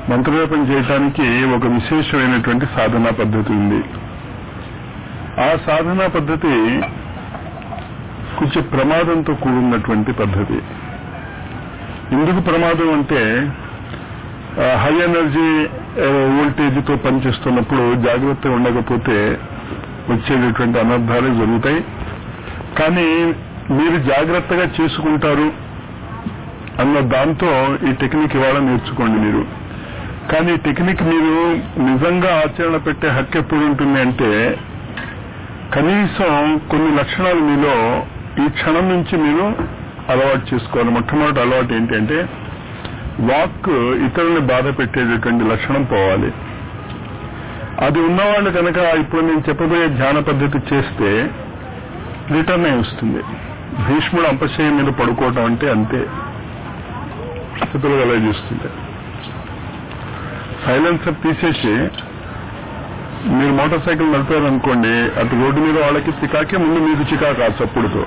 మంత్రజపం చేయటానికి ఒక విశేషమైనటువంటి సాధనా పద్ధతి ఉంది ఆ సాధనా పద్ధతి కొంచెం ప్రమాదంతో కూడినటువంటి పద్ధతి ఎందుకు ప్రమాదం అంటే హై ఎనర్జీ వోల్టేజ్తో పనిచేస్తున్నప్పుడు జాగ్రత్తగా ఉండకపోతే వచ్చేటటువంటి అనర్థాలు జరుగుతాయి కానీ మీరు జాగ్రత్తగా చేసుకుంటారు అన్న దాంతో ఈ టెక్నిక్ ఇవాళ నేర్చుకోండి మీరు కానీ ఈ టెక్నిక్ మీరు నిజంగా ఆచరణ పెట్టే హక్కు ఎప్పుడు ఉంటుంది అంటే కనీసం కొన్ని లక్షణాలు మీలో ఈ క్షణం నుంచి మీరు అలవాటు చేసుకోవాలి మొట్టమొదటి అలవాటు ఏంటి అంటే వాక్ ఇతరుల్ని బాధ పెట్టేటటువంటి లక్షణం పోవాలి అది ఉన్నవాళ్ళు కనుక ఇప్పుడు నేను చెప్పబోయే ధ్యాన పద్ధతి చేస్తే రిటర్న్ అయి వస్తుంది భీష్ముడు అంపశయం మీద పడుకోవటం అంటే అంతే స్థితులు అలా చేస్తుంది సైలెన్సర్ తీసేసి మీరు మోటార్ సైకిల్ నడిపారనుకోండి అటు రోడ్డు మీద వాళ్ళకి చికాకే ముందు మీకు చికాకు ఆ చప్పుడుతో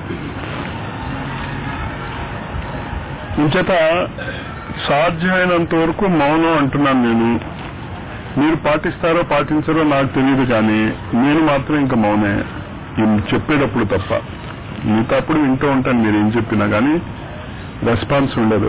ఇంచేత సాధ్యమైనంత వరకు మౌనం అంటున్నాను నేను మీరు పాటిస్తారో పాటించారో నాకు తెలియదు కానీ నేను మాత్రం ఇంకా మౌనే ఇది చెప్పేటప్పుడు తప్ప మిగతా అప్పుడు వింటూ ఉంటాను మీరు ఏం చెప్పినా కానీ రెస్పాన్స్ ఉండదు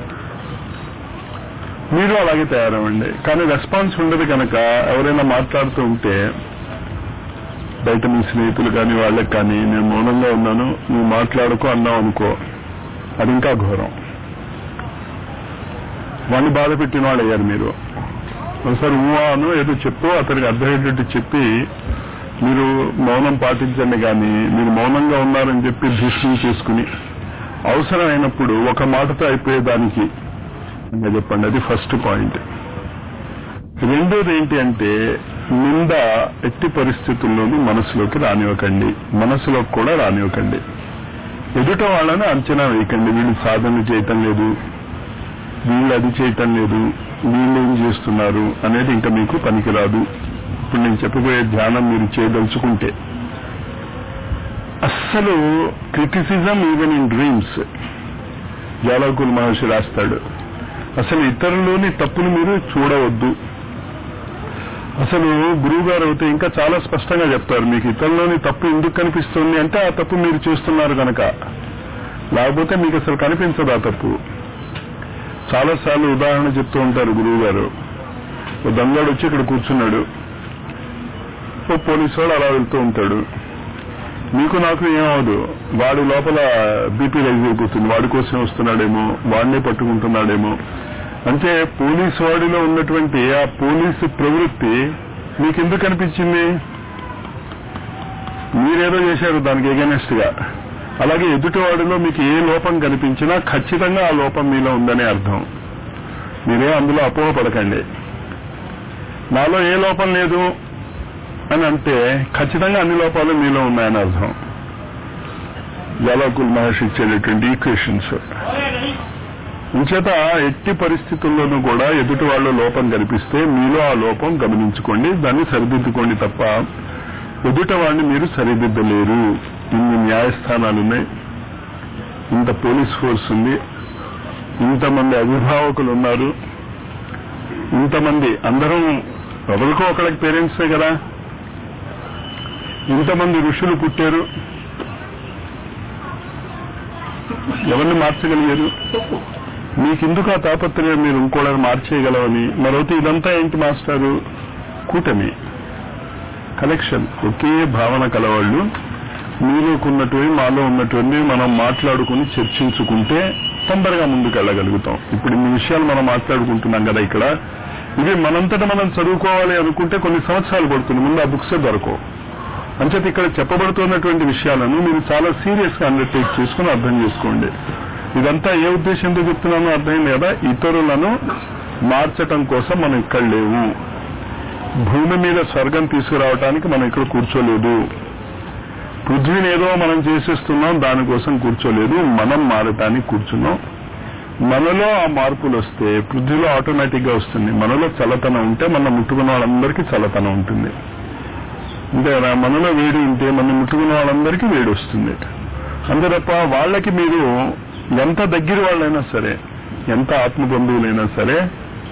మీరు అలాగే తయారవ్వండి కానీ రెస్పాన్స్ ఉండదు కనుక ఎవరైనా మాట్లాడుతూ ఉంటే బయట మీ స్నేహితులు కానీ వాళ్ళకి కానీ నేను మౌనంగా ఉన్నాను నువ్వు మాట్లాడుకో అన్నావు అనుకో అది ఇంకా ఘోరం వాడిని బాధ పెట్టిన వాళ్ళు అయ్యారు మీరు ఒకసారి ఊహాను ఏదో చెప్పు అతనికి అర్థమయ్యేటట్టు చెప్పి మీరు మౌనం పాటించండి కానీ మీరు మౌనంగా ఉన్నారని చెప్పి భీష్మం చేసుకుని అవసరమైనప్పుడు ఒక మాటతో అయిపోయేదానికి ఇంకా చెప్పండి అది ఫస్ట్ పాయింట్ రెండోది ఏంటి అంటే నింద ఎట్టి పరిస్థితుల్లోనూ మనసులోకి రానివ్వకండి మనసులోకి కూడా రానివ్వకండి ఎదుట వాళ్ళని అంచనా వేయకండి వీళ్ళు సాధన చేయటం లేదు వీళ్ళు అది చేయటం లేదు వీళ్ళు ఏం చేస్తున్నారు అనేది ఇంకా మీకు పనికిరాదు ఇప్పుడు నేను చెప్పబోయే ధ్యానం మీరు చేయదలుచుకుంటే అస్సలు క్రిటిసిజం ఈవెన్ ఇన్ డ్రీమ్స్ జాలకుల్ మహర్షి రాస్తాడు అసలు ఇతరులోని తప్పును మీరు చూడవద్దు అసలు గురువు గారు అయితే ఇంకా చాలా స్పష్టంగా చెప్తారు మీకు ఇతరులోని తప్పు ఎందుకు కనిపిస్తుంది అంటే ఆ తప్పు మీరు చేస్తున్నారు కనుక లేకపోతే మీకు అసలు కనిపించదు ఆ తప్పు చాలా సార్లు ఉదాహరణ చెప్తూ ఉంటారు గురువు గారు ఓ దొంగడు వచ్చి ఇక్కడ కూర్చున్నాడు ఓ పోలీసు వాడు అలా వెళ్తూ ఉంటాడు మీకు నాకు ఏమవదు వాడి లోపల బీపీ రైజ్ అయిపోతుంది వాడి కోసం వస్తున్నాడేమో వాడినే పట్టుకుంటున్నాడేమో అంటే పోలీసు వాడిలో ఉన్నటువంటి ఆ పోలీసు ప్రవృత్తి మీకు ఎందుకు అనిపించింది మీరేదో చేశారు దానికి ఎగనెస్ట్ గా అలాగే ఎదుటివాడిలో మీకు ఏ లోపం కనిపించినా ఖచ్చితంగా ఆ లోపం మీలో ఉందనే అర్థం మీరే అందులో అపోహపడకండి నాలో ఏ లోపం లేదు అని అంటే ఖచ్చితంగా అన్ని లోపాలు మీలో ఉన్నాయని అర్థం జలాకుల్ మహర్షి ఇచ్చేటటువంటి ఈక్వేషన్స్ ఇంచేత ఎట్టి పరిస్థితుల్లోనూ కూడా ఎదుటి వాళ్ళ లోపం కనిపిస్తే మీలో ఆ లోపం గమనించుకోండి దాన్ని సరిదిద్దుకోండి తప్ప ఎదుట వాడిని మీరు సరిదిద్దలేరు ఇన్ని న్యాయస్థానాలు ఉన్నాయి ఇంత పోలీస్ ఫోర్స్ ఉంది ఇంతమంది అభిభావకులు ఉన్నారు ఇంతమంది అందరం ఎవరికో ఒకళ్ళకి పేరెంట్సే కదా ఇంతమంది ఋషులు పుట్టారు ఎవరిని మార్చగలిగారు మీకెందుకు ఆ తాపత్రయం మీరు ఇంకోళ్ళని మార్చేయగలవని మరొకటి ఇదంతా ఏంటి మాస్టారు కూటమి కలెక్షన్ ఒకే భావన కలవాళ్ళు మీలోకున్నటువంటి మాలో ఉన్నటువంటి మనం మాట్లాడుకుని చర్చించుకుంటే తొందరగా ముందుకు వెళ్ళగలుగుతాం ఇప్పుడు ఇన్ని విషయాలు మనం మాట్లాడుకుంటున్నాం కదా ఇక్కడ ఇవి మనంతట మనం చదువుకోవాలి అనుకుంటే కొన్ని సంవత్సరాలు పడుతుంది ముందు ఆ బుక్సే దొరకవు అంచేత ఇక్కడ చెప్పబడుతున్నటువంటి విషయాలను మీరు చాలా సీరియస్ గా అండర్టేక్ చేసుకుని అర్థం చేసుకోండి ఇదంతా ఏ ఉద్దేశంతో చెప్తున్నానో అర్థమైంది కదా ఇతరులను మార్చటం కోసం మనం ఇక్కడ లేవు భూమి మీద స్వర్గం తీసుకురావటానికి మనం ఇక్కడ కూర్చోలేదు పృథ్వీని ఏదో మనం చేసేస్తున్నాం దానికోసం కూర్చోలేదు మనం మారటానికి కూర్చున్నాం మనలో ఆ మార్పులు వస్తే పృథ్వీలో ఆటోమేటిక్ గా వస్తుంది మనలో చల్లతనం ఉంటే మన ముట్టుకున్న వాళ్ళందరికీ చల్లతనం ఉంటుంది అంటే మనలో వేడి ఉంటే మనం ముట్టుకున్న వాళ్ళందరికీ వేడి వస్తుంది అంతే తప్ప వాళ్ళకి మీరు ఎంత దగ్గర వాళ్ళైనా సరే ఎంత ఆత్మ బంధువులైనా సరే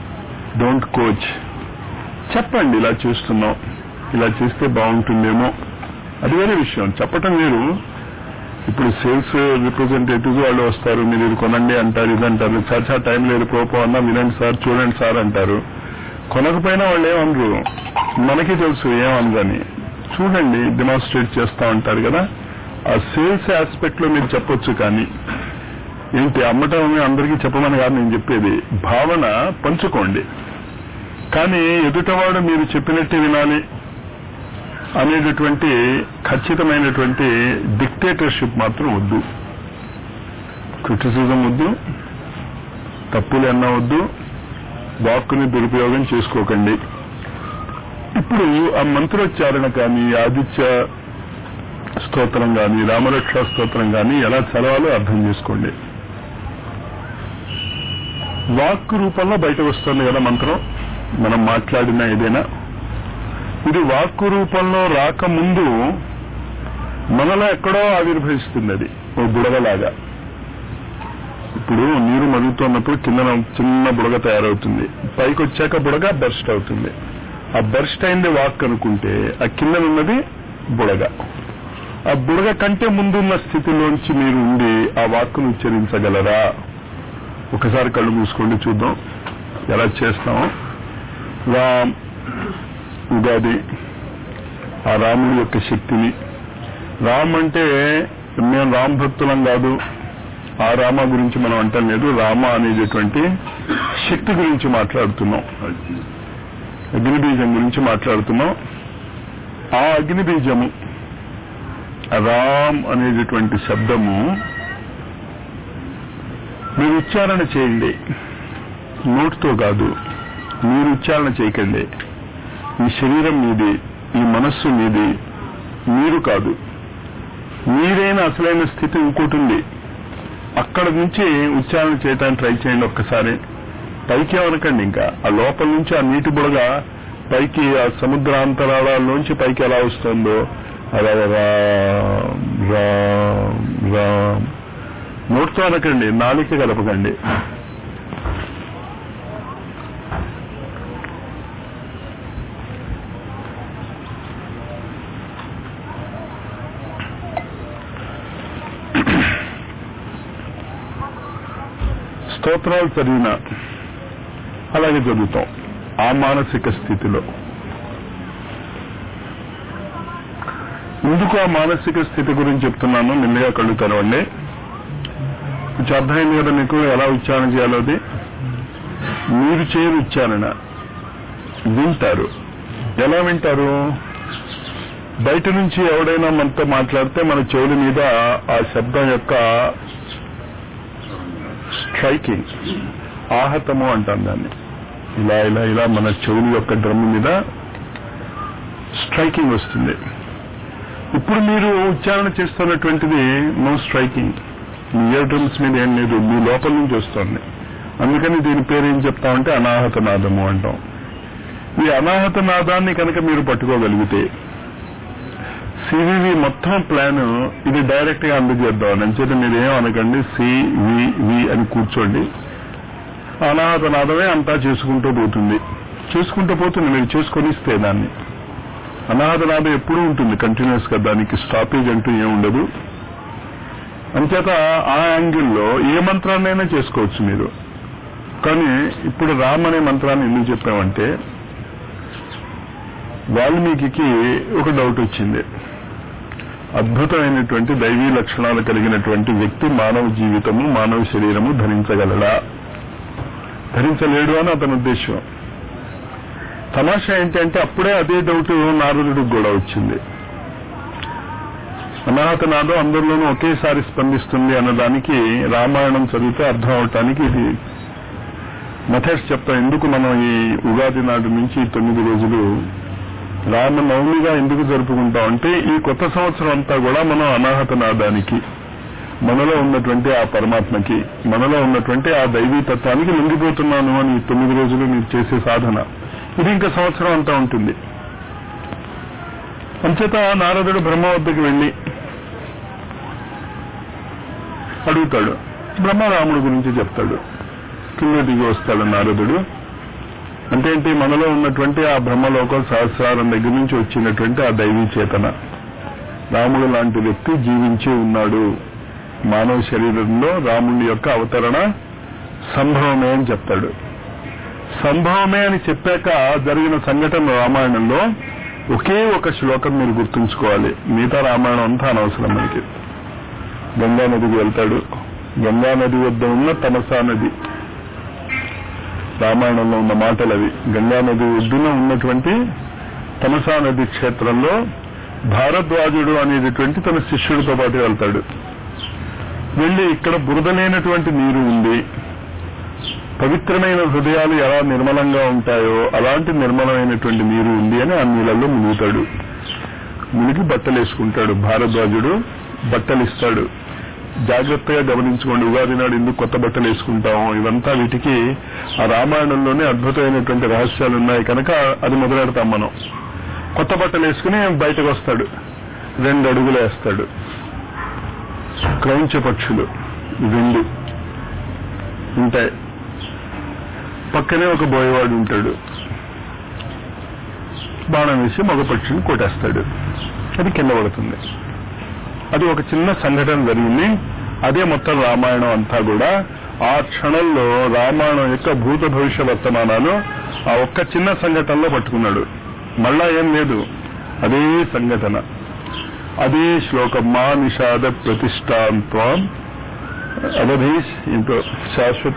డోంట్ కోచ్ చెప్పండి ఇలా చేస్తున్నాం ఇలా చేస్తే బాగుంటుందేమో అది వేరే విషయం చెప్పటం వేరు ఇప్పుడు సేల్స్ రిప్రజెంటేటివ్స్ వాళ్ళు వస్తారు మీరు ఇది కొనండి అంటారు ఇది అంటారు చర్చా టైం లేదు ప్రోపో అన్నా వినండి సార్ చూడండి సార్ అంటారు కొనకపోయినా వాళ్ళు ఏమనరు మనకి తెలుసు ఏమనదని చూడండి డెమాన్స్ట్రేట్ చేస్తా ఉంటారు కదా ఆ సేల్స్ ఆస్పెక్ట్ లో మీరు చెప్పొచ్చు కానీ ఏంటి అమ్మటం అందరికీ చెప్పమని కాదు నేను చెప్పేది భావన పంచుకోండి కానీ ఎదుటవాడు మీరు చెప్పినట్టే వినాలి అనేటటువంటి ఖచ్చితమైనటువంటి డిక్టేటర్షిప్ మాత్రం వద్దు క్రిటిసిజం వద్దు తప్పులు అన్నా వద్దు వాక్కుని దురుపయోగం చేసుకోకండి ఇప్పుడు ఆ మంత్రోచ్చారణ కానీ ఆదిత్య స్తోత్రం కానీ రామరక్ష స్తోత్రం కానీ ఎలా చదవాలో అర్థం చేసుకోండి వాక్కు రూపంలో బయట వస్తుంది కదా మంత్రం మనం మాట్లాడిన ఏదైనా ఇది వాక్కు రూపంలో రాకముందు మనలో ఎక్కడో ఆవిర్భవిస్తుంది అది ఓ బుడగలాగా ఇప్పుడు నీరు మరుగుతున్నప్పుడు కింద చిన్న బుడగ తయారవుతుంది పైకి వచ్చాక బుడగ బెర్స్ట్ అవుతుంది ఆ బెర్స్ట్ అయింది వాక్ అనుకుంటే ఆ కింద ఉన్నది బుడగ ఆ బుడగ కంటే ముందున్న స్థితిలోంచి మీరు ఉండి ఆ వాక్కును ఉచ్చరించగలరా ఒకసారి కళ్ళు మూసుకోండి చూద్దాం ఎలా చేస్తామో రామ్ ఉగాది ఆ రాముడి యొక్క శక్తిని రామ్ అంటే మేము రామ్ భక్తులం కాదు ఆ రామ గురించి మనం అంటం లేదు రామ అనేటటువంటి శక్తి గురించి మాట్లాడుతున్నాం అగ్ని బీజం గురించి మాట్లాడుతున్నాం ఆ అగ్ని బీజము రామ్ అనేటటువంటి శబ్దము మీరు ఉచ్చారణ చేయండి నోటితో కాదు మీరు ఉచ్చారణ చేయకండి ఈ శరీరం మీది ఈ మనస్సు మీది మీరు కాదు మీరైన అసలైన స్థితి ఇంకోటి ఉంది అక్కడ నుంచి ఉచ్చారణ చేయడానికి ట్రై చేయండి ఒక్కసారి పైకి ఏమనకండి ఇంకా ఆ లోపల నుంచి ఆ నీటి బుడగ పైకి ఆ సముద్రాంతరాళాల్లోంచి పైకి ఎలా వస్తుందో అలా రామ్ రామ్ రామ్ నోటితో అనకండి నాలిక కలపకండి స్తోత్రాలు చదివిన అలాగే చదువుతాం ఆ మానసిక స్థితిలో ఎందుకు ఆ మానసిక స్థితి గురించి చెప్తున్నాను నిన్నగా కళ్ళు తెరవండి కొంచెం అర్థమైంది కదా మీకు ఎలా ఉచ్చారణ చేయాలో అది మీరు చేయని ఉచ్చారణ వింటారు ఎలా వింటారు బయట నుంచి ఎవడైనా మనతో మాట్లాడితే మన చెవుల మీద ఆ శబ్దం యొక్క స్ట్రైకింగ్ ఆహతము అంటాం దాన్ని ఇలా ఇలా ఇలా మన చెవుల యొక్క డ్రమ్ మీద స్ట్రైకింగ్ వస్తుంది ఇప్పుడు మీరు ఉచ్చారణ చేస్తున్నటువంటిది నో స్ట్రైకింగ్ మీ ఇయర్ డ్రమ్స్ మీద ఏం లేదు మీ లోపల నుంచి వస్తుంది అందుకని దీని పేరు ఏం చెప్తామంటే అనాహత నాదము అంటాం ఈ అనాహత నాదాన్ని కనుక మీరు పట్టుకోగలిగితే సివివి మొత్తం ప్లాన్ ఇది డైరెక్ట్ గా అందజేద్దాం అంచేత మీరు ఏం అనకండి సివివి అని కూర్చోండి అనాహత నాదమే అంతా చేసుకుంటూ పోతుంది చేసుకుంటూ పోతుంది మీరు చేసుకొని ఇస్తే దాన్ని అనాహత నాదం ఎప్పుడూ ఉంటుంది కంటిన్యూస్ గా దానికి స్టాపేజ్ అంటూ ఏం ఉండదు అంచేత ఆ యాంగిల్లో ఏ మంత్రాన్నైనా చేసుకోవచ్చు మీరు కానీ ఇప్పుడు రామ్ అనే మంత్రాన్ని ఎందుకు చెప్పామంటే వాల్మీకి ఒక డౌట్ వచ్చింది అద్భుతమైనటువంటి దైవీ లక్షణాలు కలిగినటువంటి వ్యక్తి మానవ జీవితము మానవ శరీరము ధరించగలడా ధరించలేడు అని అతని ఉద్దేశం తమాషా ఏంటంటే అప్పుడే అదే డౌట్ నారదుడికి కూడా వచ్చింది అనాహత నాదం అందరిలోనూ ఒకేసారి స్పందిస్తుంది అన్నదానికి రామాయణం చదివితే అర్థం అవటానికి ఇది మెథడ్స్ చెప్తాం ఎందుకు మనం ఈ ఉగాది నాడు నుంచి తొమ్మిది రోజులు రామనవమిగా ఎందుకు జరుపుకుంటాం అంటే ఈ కొత్త సంవత్సరం అంతా కూడా మనం అనాహత నాదానికి మనలో ఉన్నటువంటి ఆ పరమాత్మకి మనలో ఉన్నటువంటి ఆ దైవీ తత్వానికి లొంగిపోతున్నాను అని ఈ తొమ్మిది రోజులు మీరు చేసే సాధన ఇది ఇంకా సంవత్సరం అంతా ఉంటుంది అంచేత నారదుడు బ్రహ్మ వద్దకు వెళ్ళి అడుగుతాడు బ్రహ్మరాముడు గురించి చెప్తాడు కింద దిగి వస్తాడు నారదుడు అంటే ఏంటి మనలో ఉన్నటువంటి ఆ బ్రహ్మలోకం సహస్రారం దగ్గర నుంచి వచ్చినటువంటి ఆ దైవీ చేతన రాముడు లాంటి వ్యక్తి జీవించి ఉన్నాడు మానవ శరీరంలో రాముడి యొక్క అవతరణ సంభవమే అని చెప్తాడు సంభవమే అని చెప్పాక జరిగిన సంఘటన రామాయణంలో ఒకే ఒక శ్లోకం మీరు గుర్తుంచుకోవాలి మిగతా రామాయణం అంతా అనవసరం మనకి గంగా నదికి వెళ్తాడు గంగా నది వద్ద ఉన్న తమసా నది రామాయణంలో ఉన్న మాటలు అవి గంగా నది ఒడ్డున ఉన్నటువంటి తమసా నది క్షేత్రంలో భారద్వాజుడు అనేటటువంటి తన శిష్యుడితో పాటు వెళ్తాడు వెళ్ళి ఇక్కడ బురద లేనటువంటి నీరు ఉంది పవిత్రమైన హృదయాలు ఎలా నిర్మలంగా ఉంటాయో అలాంటి నిర్మలమైనటువంటి నీరు ఉంది అని ఆ నీళ్ళల్లో మునుగుతాడు మునిగి బట్టలు వేసుకుంటాడు భారద్వాజుడు బట్టలు ఇస్తాడు జాగ్రత్తగా గమనించుకోండి ఉగాది నాడు ఎందుకు కొత్త బట్టలు వేసుకుంటాం ఇవంతా వీటికి ఆ రామాయణంలోనే అద్భుతమైనటువంటి రహస్యాలు ఉన్నాయి కనుక అది మొదలెడతాం మనం కొత్త బట్టలు వేసుకుని బయటకు వస్తాడు రెండు అడుగులు వేస్తాడు క్రౌంచ పక్షులు రెండు ఉంటాయి పక్కనే ఒక బోయవాడు ఉంటాడు బాణం వేసి మగ పక్షిని కొట్టేస్తాడు అది కింద పడుతుంది అది ఒక చిన్న సంఘటన జరిగింది అదే మొత్తం రామాయణం అంతా కూడా ఆ క్షణంలో రామాయణం యొక్క భూత భవిష్య వర్తమానాలు ఆ ఒక్క చిన్న సంఘటనలో పట్టుకున్నాడు మళ్ళా ఏం లేదు అదే సంఘటన అదే శ్లోకం మా నిషాద ప్రతిష్టాంత్వం అవధీష్ ఇంకో శాశ్వత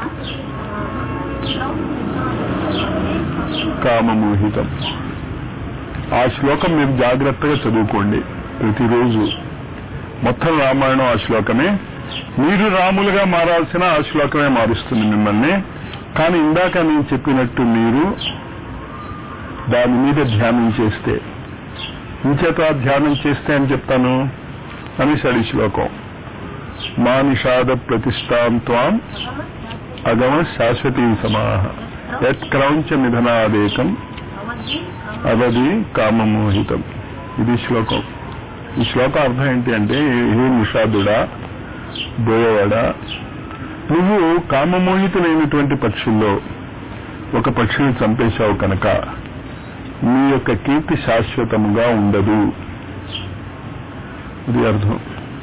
కామమోహితం ఆ శ్లోకం మీరు జాగ్రత్తగా చదువుకోండి ప్రతిరోజు మొత్తం రామాయణం ఆ శ్లోకమే మీరు రాములుగా మారాల్సిన ఆ శ్లోకమే మారుస్తుంది మిమ్మల్ని కానీ ఇందాక నేను చెప్పినట్టు మీరు దాని మీద ధ్యానం చేస్తే ఇంచేత ధ్యానం చేస్తే అని చెప్తాను అనేసాడు ఈ శ్లోకం మా నిషాద ప్రతిష్టాం త్వాం అగమ శాశ్వతీ సమాహ యత్ క్రౌంచ నిధనాదేకం అవధి కామమోహితం ఇది శ్లోకం ఈ శ్లోకం అర్థం ఏంటి అంటే హే నిషాదుడా బోయవాడా నువ్వు కామమోహితులైనటువంటి పక్షుల్లో ఒక పక్షిని చంపేశావు కనుక నీ యొక్క కీర్తి శాశ్వతముగా ఉండదు ఇది అర్థం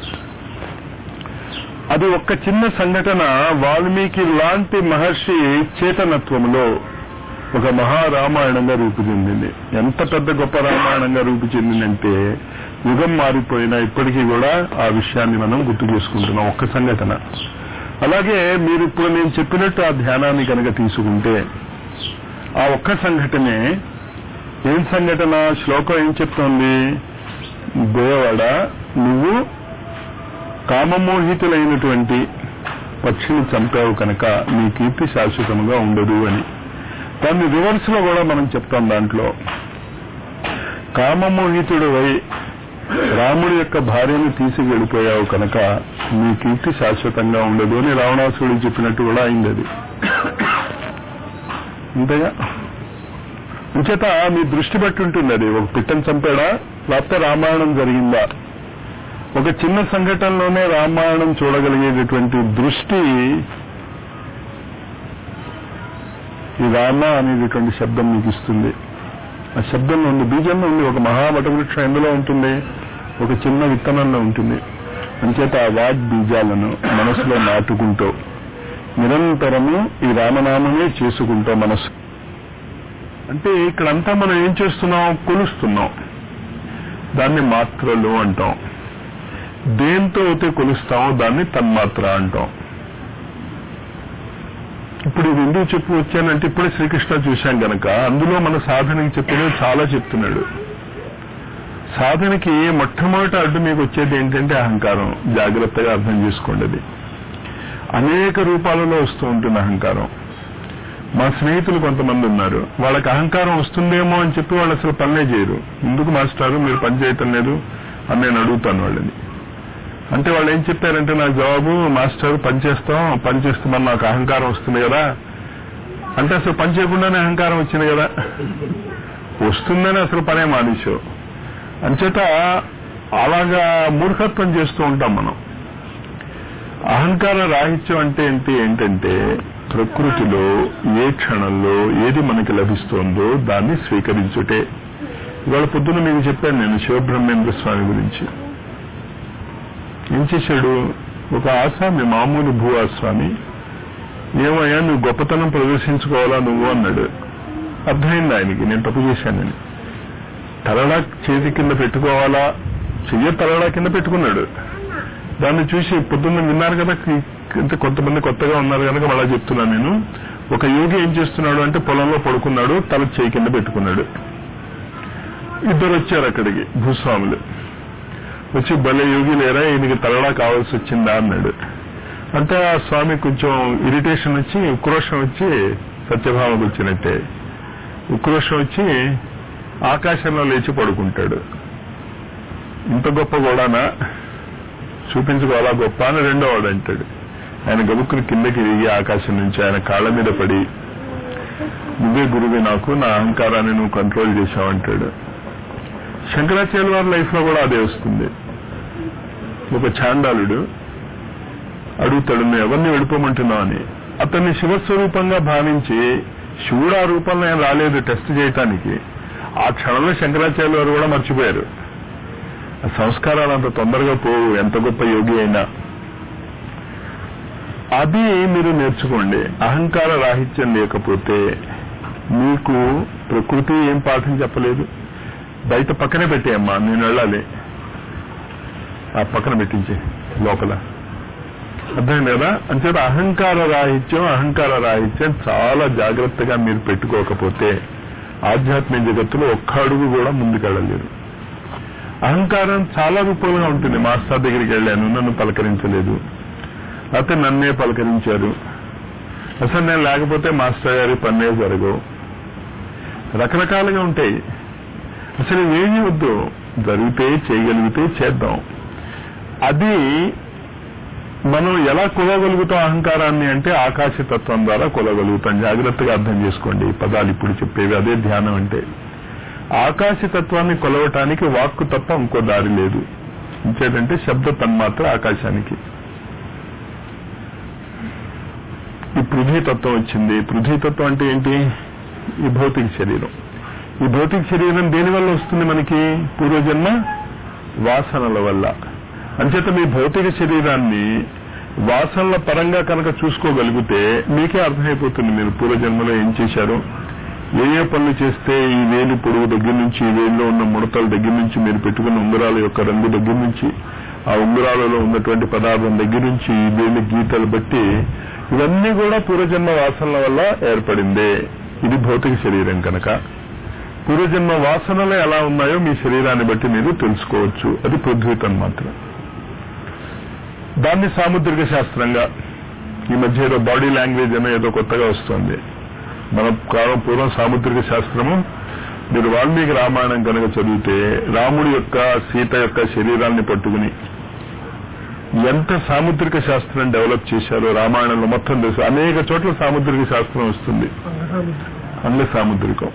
అది ఒక్క చిన్న సంఘటన వాల్మీకి లాంటి మహర్షి చేతనత్వంలో ఒక మహారామాయణంగా రూపు చెందింది ఎంత పెద్ద గొప్ప రామాయణంగా రూపు చెందిందంటే యుగం మారిపోయినా ఇప్పటికీ కూడా ఆ విషయాన్ని మనం గుర్తు చేసుకుంటున్నాం ఒక్క సంఘటన అలాగే మీరు ఇప్పుడు నేను చెప్పినట్టు ఆ ధ్యానాన్ని కనుక తీసుకుంటే ఆ ఒక్క సంఘటనే ఏం సంఘటన శ్లోకం ఏం చెప్తోంది దేవడ నువ్వు కామమోహితులైనటువంటి పక్షిని చంపావు కనుక నీ కీర్తి శాశ్వతముగా ఉండదు అని దాన్ని రివర్స్ లో కూడా మనం చెప్తాం దాంట్లో కామమోహితుడు వై రాముడి యొక్క భార్యను తీసుకెళ్లిపోయావు కనుక నీ కీర్తి శాశ్వతంగా ఉండదు అని రావణాసుడు చెప్పినట్టు కూడా అయింది అది అంతేగా అంచేత మీ దృష్టి బట్టి ఉంటుంది అది ఒక పిట్టను చంపాడా లేకపోతే రామాయణం జరిగిందా ఒక చిన్న సంఘటనలోనే రామాయణం చూడగలిగేటటువంటి దృష్టి ఈ రామ అనేటటువంటి శబ్దం మీకు ఇస్తుంది ఆ శబ్దంలో ఉంది బీజంలో ఉంది ఒక మహావటవృక్షం ఎందులో ఉంటుంది ఒక చిన్న విత్తనంలో ఉంటుంది అంచేత ఆ వాగ్ బీజాలను మనసులో నాటుకుంటూ నిరంతరము ఈ రామనామమే చేసుకుంటూ మనసు అంటే ఇక్కడంతా మనం ఏం చేస్తున్నాం కొలుస్తున్నాం దాన్ని మాత్రలు అంటాం దేంతో అయితే కొలుస్తామో దాన్ని తన్మాత్ర అంటాం ఇప్పుడు ఇది ఎందుకు చెప్పు వచ్చానంటే ఇప్పుడే శ్రీకృష్ణ చూశాం గనక అందులో మన సాధనకి చెప్పినవి చాలా చెప్తున్నాడు సాధనకి మొట్టమొదటి అడ్డు మీకు వచ్చేది ఏంటంటే అహంకారం జాగ్రత్తగా అర్థం చేసుకోండి అది అనేక రూపాలలో వస్తూ ఉంటుంది అహంకారం మా స్నేహితులు కొంతమంది ఉన్నారు వాళ్ళకి అహంకారం వస్తుందేమో అని చెప్పి వాళ్ళు అసలు పనులే చేయరు ఎందుకు మాస్టారు మీరు పని చేయటం లేదు అని నేను అడుగుతాను వాళ్ళని అంటే వాళ్ళు ఏం చెప్పారంటే నాకు జవాబు మాస్టర్ పని చేస్తాం పని చేస్తామని నాకు అహంకారం వస్తుంది కదా అంటే అసలు పని చేయకుండానే అహంకారం వచ్చింది కదా వస్తుందని అసలు పనే మానేశావు అంచేత అలాగా మూర్ఖత్వం చేస్తూ ఉంటాం మనం అహంకార రాహిత్యం అంటే ఏంటి ఏంటంటే ప్రకృతిలో ఏ క్షణంలో ఏది మనకి లభిస్తోందో దాన్ని స్వీకరించుటే ఇవాళ పొద్దున మీకు చెప్పాను నేను శివబ్రహ్మేంద్ర స్వామి గురించి ఏం చేశాడు ఒక ఆసామి మామూలు భూ ఆస్వామి ఏమయ్యా నువ్వు గొప్పతనం ప్రదర్శించుకోవాలా నువ్వు అన్నాడు అర్థమైంది ఆయనకి నేను తప్పు చేశానని తలడా చేతి కింద పెట్టుకోవాలా చెయ్య తలడా కింద పెట్టుకున్నాడు దాన్ని చూసి పొద్దున్న విన్నారు కదా అంటే కొంతమంది కొత్తగా ఉన్నారు కనుక మళ్ళా చెప్తున్నాను నేను ఒక యోగి ఏం చేస్తున్నాడు అంటే పొలంలో పడుకున్నాడు తల చేయి కింద పెట్టుకున్నాడు ఇద్దరు వచ్చారు అక్కడికి భూస్వాములు వచ్చి భలే యోగి లేరా ఈయనకి తలడా కావాల్సి వచ్చిందా అన్నాడు అంటే ఆ స్వామి కొంచెం ఇరిటేషన్ వచ్చి ఉక్రోషం వచ్చి సత్యభామకు వచ్చినట్టే ఉక్రోషం వచ్చి ఆకాశంలో లేచి పడుకుంటాడు ఇంత గొప్ప కూడానా చూపించుకోవాలా గొప్ప అని రెండో వాడు అంటాడు ఆయన గబుక్కుని కిందకి దిగి ఆకాశం నుంచి ఆయన కాళ్ళ మీద పడి నువ్వే గురువే నాకు నా అహంకారాన్ని నువ్వు కంట్రోల్ చేశావంటాడు శంకరాచార్య వారి లైఫ్ లో కూడా అదే వస్తుంది ఒక చాండాలుడు అడుగుతాడు నువ్వు ఎవరిని వెళ్ళిపోమంటున్నావు అని అతన్ని శివస్వరూపంగా భావించి శివుడు ఆ రూపంలో ఆయన రాలేదు టెస్ట్ చేయటానికి ఆ క్షణంలో శంకరాచార్య వారు కూడా మర్చిపోయారు ఆ సంస్కారాలు అంత తొందరగా పోవు ఎంత గొప్ప యోగి అయినా అది మీరు నేర్చుకోండి అహంకార రాహిత్యం లేకపోతే మీకు ప్రకృతి ఏం పాఠం చెప్పలేదు బయట పక్కనే పెట్టేయమ్మా నేను వెళ్ళాలి ఆ పక్కన పెట్టించి లోపల అర్థమైంది కదా అంచేత అహంకార రాహిత్యం అహంకార రాహిత్యం చాలా జాగ్రత్తగా మీరు పెట్టుకోకపోతే ఆధ్యాత్మిక జగత్తులో ఒక్క అడుగు కూడా ముందుకెళ్ళలేరు అహంకారం చాలా రూపాలుగా ఉంటుంది మాస్టర్ దగ్గరికి వెళ్ళాను నన్ను పలకరించలేదు అయితే నన్నే పలకరించారు అసలు నేను లేకపోతే మాస్టర్ గారి పన్నే జరగవు రకరకాలుగా ఉంటాయి అసలు ఏమీ వద్దు జరిగితే చేయగలిగితే చేద్దాం అది మనం ఎలా కొలగలుగుతాం అహంకారాన్ని అంటే ఆకాశతత్వం ద్వారా కొలగలుగుతాం జాగ్రత్తగా అర్థం చేసుకోండి ఈ పదాలు ఇప్పుడు చెప్పేవి అదే ధ్యానం అంటే ఆకాశతత్వాన్ని కొలవటానికి వాక్కు తప్ప ఇంకో దారి లేదు ఇంకేంటంటే శబ్ద తన్మాత్ర ఆకాశానికి ఈ పృథ్వీతత్వం వచ్చింది పృథ్వీతత్వం అంటే ఏంటి ఈ భౌతిక శరీరం ఈ భౌతిక శరీరం దేని వల్ల వస్తుంది మనకి పూర్వజన్మ వాసనల వల్ల అంచేత మీ భౌతిక శరీరాన్ని వాసనల పరంగా కనుక చూసుకోగలిగితే మీకే అర్థమైపోతుంది మీరు పూర్వజన్మలో ఏం చేశారు ఏ ఏ పనులు చేస్తే ఈ వేలి పొడుగు దగ్గర నుంచి ఈ వేలిలో ఉన్న ముడతల దగ్గర నుంచి మీరు పెట్టుకున్న ఉంగరాల యొక్క రంగు దగ్గర నుంచి ఆ ఉంగరాలలో ఉన్నటువంటి పదార్థం దగ్గర నుంచి ఈ వేలి గీతలు బట్టి ఇవన్నీ కూడా పూర్వజన్మ వాసనల వల్ల ఏర్పడిందే ఇది భౌతిక శరీరం కనుక పూర్వజన్మ వాసనలు ఎలా ఉన్నాయో మీ శరీరాన్ని బట్టి మీరు తెలుసుకోవచ్చు అది పృథ్వీతం మాత్రం దాన్ని సాముద్రిక శాస్త్రంగా ఈ మధ్య ఏదో బాడీ లాంగ్వేజ్ అనే ఏదో కొత్తగా వస్తుంది మన కాలం పూర్వం సాముద్రిక శాస్త్రము మీరు వాల్మీకి రామాయణం కనుక చదివితే రాముడి యొక్క సీత యొక్క శరీరాన్ని పట్టుకుని ఎంత సాముద్రిక శాస్త్రం డెవలప్ చేశారో రామాయణంలో మొత్తం తెలుసు అనేక చోట్ల సాముద్రిక శాస్త్రం వస్తుంది అంగ సాముద్రికం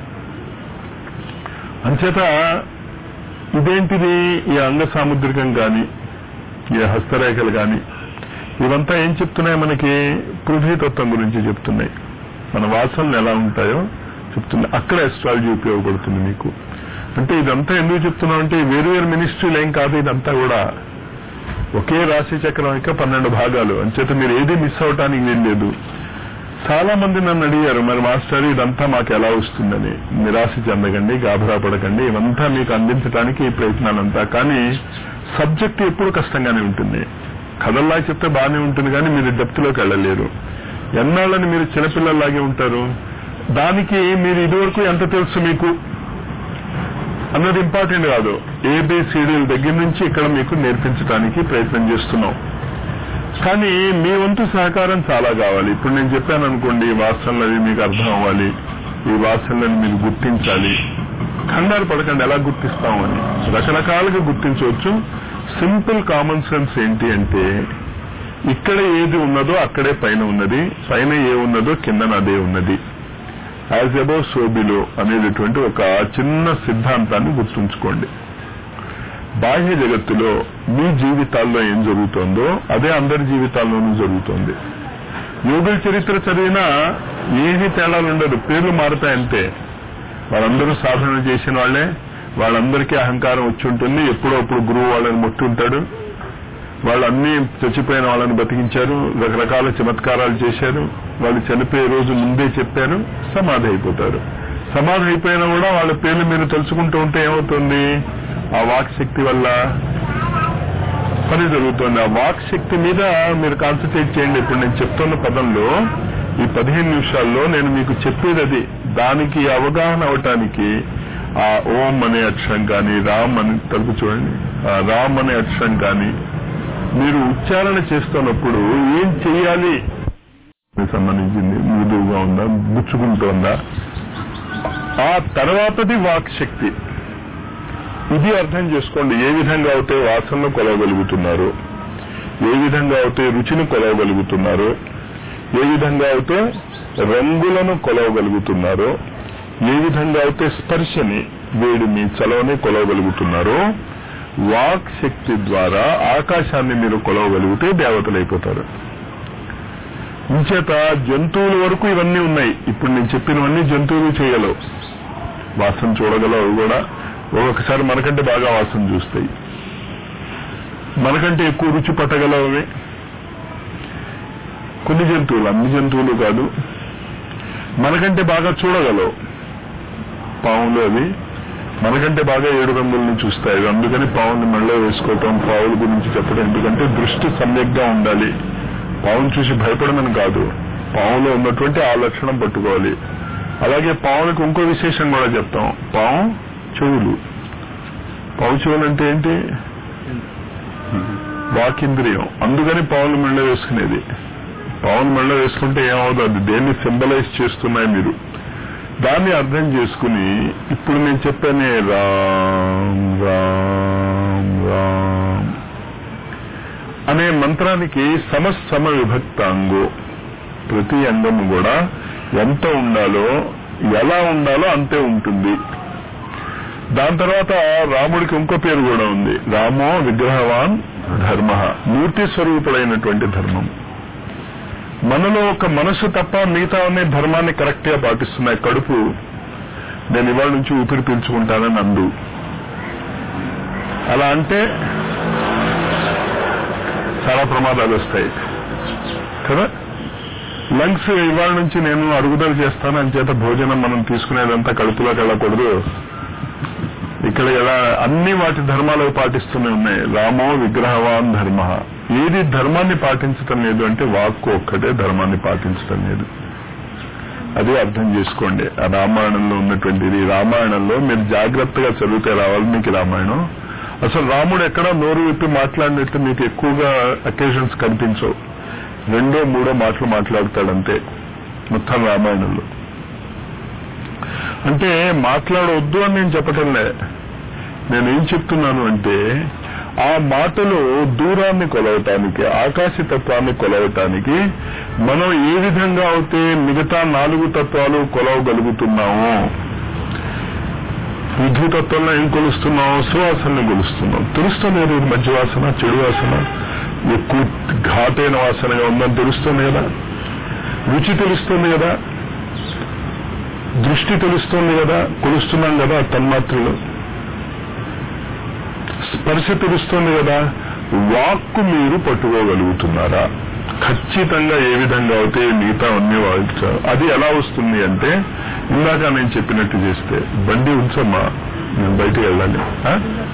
అంచేత ఇదేంటిది ఈ అంగ సాముద్రికం కానీ ఈ హస్తరేఖలు కానీ ఇవంతా ఏం చెప్తున్నాయి మనకి పృథ్వీతత్వం గురించి చెప్తున్నాయి మన వాసనలు ఎలా ఉంటాయో చెప్తుంది అక్కడ ఎస్ట్రాలజీ ఉపయోగపడుతుంది మీకు అంటే ఇదంతా ఎందుకు చెప్తున్నాం అంటే వేరు వేరు మినిస్ట్రీలు ఏం కాదు ఇదంతా కూడా ఒకే రాశి చక్రం యొక్క పన్నెండు భాగాలు అంచేత మీరు ఏది మిస్ అవటానికి వీల్లేదు చాలా మంది నన్ను అడిగారు మరి మాస్టర్ ఇదంతా మాకు ఎలా వస్తుందని నిరాశ చెందకండి గాభరా పడకండి ఇవంతా మీకు అందించడానికి ఈ ప్రయత్నాలంతా కానీ సబ్జెక్ట్ ఎప్పుడు కష్టంగానే ఉంటుంది కథల్లా చెప్తే బాగానే ఉంటుంది కానీ మీరు డెప్త్ లోకి వెళ్ళలేరు ఎన్నాళ్ళని మీరు చిన్నపిల్లల్లాగే ఉంటారు దానికి మీరు ఇదివరకు ఎంత తెలుసు మీకు అన్నది ఇంపార్టెంట్ కాదు ఏబిసిడీల దగ్గర నుంచి ఇక్కడ మీకు నేర్పించడానికి ప్రయత్నం చేస్తున్నాం కానీ మీ వంతు సహకారం చాలా కావాలి ఇప్పుడు నేను చెప్పాను అనుకోండి ఈ వాసనలు అవి మీకు అర్థం అవ్వాలి ఈ వాసనలను మీరు గుర్తించాలి కంగారు పడకండి ఎలా గుర్తిస్తామని రకరకాలుగా గుర్తించవచ్చు సింపుల్ కామన్ సెన్స్ ఏంటి అంటే ఇక్కడ ఏది ఉన్నదో అక్కడే పైన ఉన్నది పైన ఏ ఉన్నదో కిందన అదే ఉన్నది యాజ్ అబౌ సోబిలో అనేటటువంటి ఒక చిన్న సిద్ధాంతాన్ని గుర్తుంచుకోండి బాహ్య జగత్తులో మీ జీవితాల్లో ఏం జరుగుతోందో అదే అందరి జీవితాల్లోనూ జరుగుతోంది యోగుల చరిత్ర చదివినా ఏమీ తేడాలు ఉండదు పేర్లు మారుతాయంతే వాళ్ళందరూ సాధన చేసిన వాళ్ళే వాళ్ళందరికీ అహంకారం వచ్చి ఉంటుంది ఎప్పుడో అప్పుడు గురువు వాళ్ళని ముట్టుంటాడు వాళ్ళు అన్ని చచ్చిపోయిన వాళ్ళని బతికించారు రకరకాల చమత్కారాలు చేశారు వాళ్ళు చనిపోయే రోజు ముందే చెప్పారు సమాధి అయిపోతారు సమాధి అయిపోయినా కూడా వాళ్ళ పేర్లు మీరు తెలుసుకుంటూ ఉంటే ఏమవుతుంది ఆ వాక్ శక్తి వల్ల పని జరుగుతుంది ఆ వాక్ శక్తి మీద మీరు కాన్సన్ట్రేట్ చేయండి ఇప్పుడు నేను చెప్తున్న పదంలో ఈ పదిహేను నిమిషాల్లో నేను మీకు చెప్పేది అది దానికి అవగాహన అవటానికి ఆ ఓం అనే అక్షరం కానీ రామ్ అని తలుపు చూడండి ఆ రామ్ అనే అక్షరం కానీ మీరు ఉచ్చారణ చేస్తున్నప్పుడు ఏం చెయ్యాలి సంబంధించింది మృదువుగా ఉందా గుచ్చుకుంటోందా ఆ తర్వాతది వాక్ శక్తి ఇది అర్థం చేసుకోండి ఏ విధంగా అయితే వాసనను కొలవగలుగుతున్నారు ఏ విధంగా అయితే రుచిని కొలవగలుగుతున్నారు ఏ విధంగా అయితే రంగులను కొలవగలుగుతున్నారో ఏ విధంగా అయితే స్పర్శని వేడిని చలవని కొలవగలుగుతున్నారో వాక్ శక్తి ద్వారా ఆకాశాన్ని మీరు కొలవగలిగితే దేవతలైపోతారు ఇంచేత జంతువుల వరకు ఇవన్నీ ఉన్నాయి ఇప్పుడు నేను చెప్పినవన్నీ జంతువులు చేయగలవు వాసన చూడగలవు కూడా ఒక్కొక్కసారి మనకంటే బాగా వాసన చూస్తాయి మనకంటే ఎక్కువ రుచి పట్టగలవు అవి కొన్ని జంతువులు అన్ని జంతువులు కాదు మనకంటే బాగా చూడగలవు పాములు అవి మనకంటే బాగా ఏడు రంగులను చూస్తాయి అవి అందుకని పావుని మెళ్ళో వేసుకోవటం పావుల గురించి చెప్పడం ఎందుకంటే దృష్టి సమ్యక్గా ఉండాలి పావును చూసి భయపడమని కాదు పావులో ఉన్నటువంటి ఆ లక్షణం పట్టుకోవాలి అలాగే పావులకు ఇంకో విశేషం కూడా చెప్తాం పావు చెవులు పావు చెవులు అంటే ఏంటి వాకింద్రియం అందుకని పావులు మెళ్ళ వేసుకునేది పావులు మెళ్ళ వేసుకుంటే ఏమవుతుంది దేన్ని సింబలైజ్ చేస్తున్నాయి మీరు దాన్ని అర్థం చేసుకుని ఇప్పుడు నేను చెప్పానే రామ్ రామ్ రామ్ అనే మంత్రానికి సమసమ విభక్తాంగో ప్రతి అంగము కూడా ఎంత ఉండాలో ఎలా ఉండాలో అంతే ఉంటుంది దాని తర్వాత రాముడికి ఇంకో పేరు కూడా ఉంది రామో విగ్రహవాన్ ధర్మ మూర్తి స్వరూపుడైనటువంటి ధర్మం మనలో ఒక మనసు తప్ప మిగతా అనే ధర్మాన్ని కరెక్ట్ గా పాటిస్తున్నాయి కడుపు నేను ఇవాళ నుంచి ఊపిరి పీల్చుకుంటానని అందు అలా అంటే చాలా ప్రమాదాలు వస్తాయి కదా లంగ్స్ ఇవాళ నుంచి నేను అరుగుదల చేస్తాను అని చేత భోజనం మనం తీసుకునేదంతా కడుపులోకి వెళ్ళకూడదు ఇక్కడ ఎలా అన్ని వాటి ధర్మాలు పాటిస్తూనే ఉన్నాయి రామో విగ్రహవాన్ ధర్మ ఏది ధర్మాన్ని పాటించటం లేదు అంటే వాక్కు ఒక్కటే ధర్మాన్ని పాటించటం లేదు అదే అర్థం చేసుకోండి ఆ రామాయణంలో ఉన్నటువంటిది రామాయణంలో మీరు జాగ్రత్తగా చదివితే రావాలి మీకు రామాయణం అసలు రాముడు ఎక్కడ నోరు విప్పి మాట్లాడినట్టు మీకు ఎక్కువగా అకేషన్స్ కనిపించవు రెండో మూడో మాటలు మాట్లాడతాడంతే మొత్తం రామాయణంలో అంటే మాట్లాడవద్దు అని నేను చెప్పటంలే నేనేం చెప్తున్నాను అంటే ఆ మాటలు దూరాన్ని కొలవటానికి ఆకాశతత్వాన్ని కొలవటానికి మనం ఏ విధంగా అయితే మిగతా నాలుగు తత్వాలు కొలవగలుగుతున్నాము పృథ్వీతత్వంలో ఏం కొలుస్తున్నాం సువాసనని కొలుస్తున్నాం తెలుస్తుంది కదా ఇది మంచి వాసన చెడు వాసన ఎక్కువ ఘాటైన వాసనగా ఉందని తెలుస్తుంది కదా రుచి తెలుస్తుంది కదా దృష్టి తెలుస్తుంది కదా కొలుస్తున్నాం కదా తన్మాత్రలు స్పర్శ తెలుస్తుంది కదా వాక్కు మీరు పట్టుకోగలుగుతున్నారా ఖచ్చితంగా ఏ విధంగా అయితే మిగతా అన్ని వాయించా అది ఎలా వస్తుంది అంటే ఇందాక నేను చెప్పినట్టు చేస్తే బండి ఉంచమ్మా నేను బయటికి వెళ్ళాలి ఆ?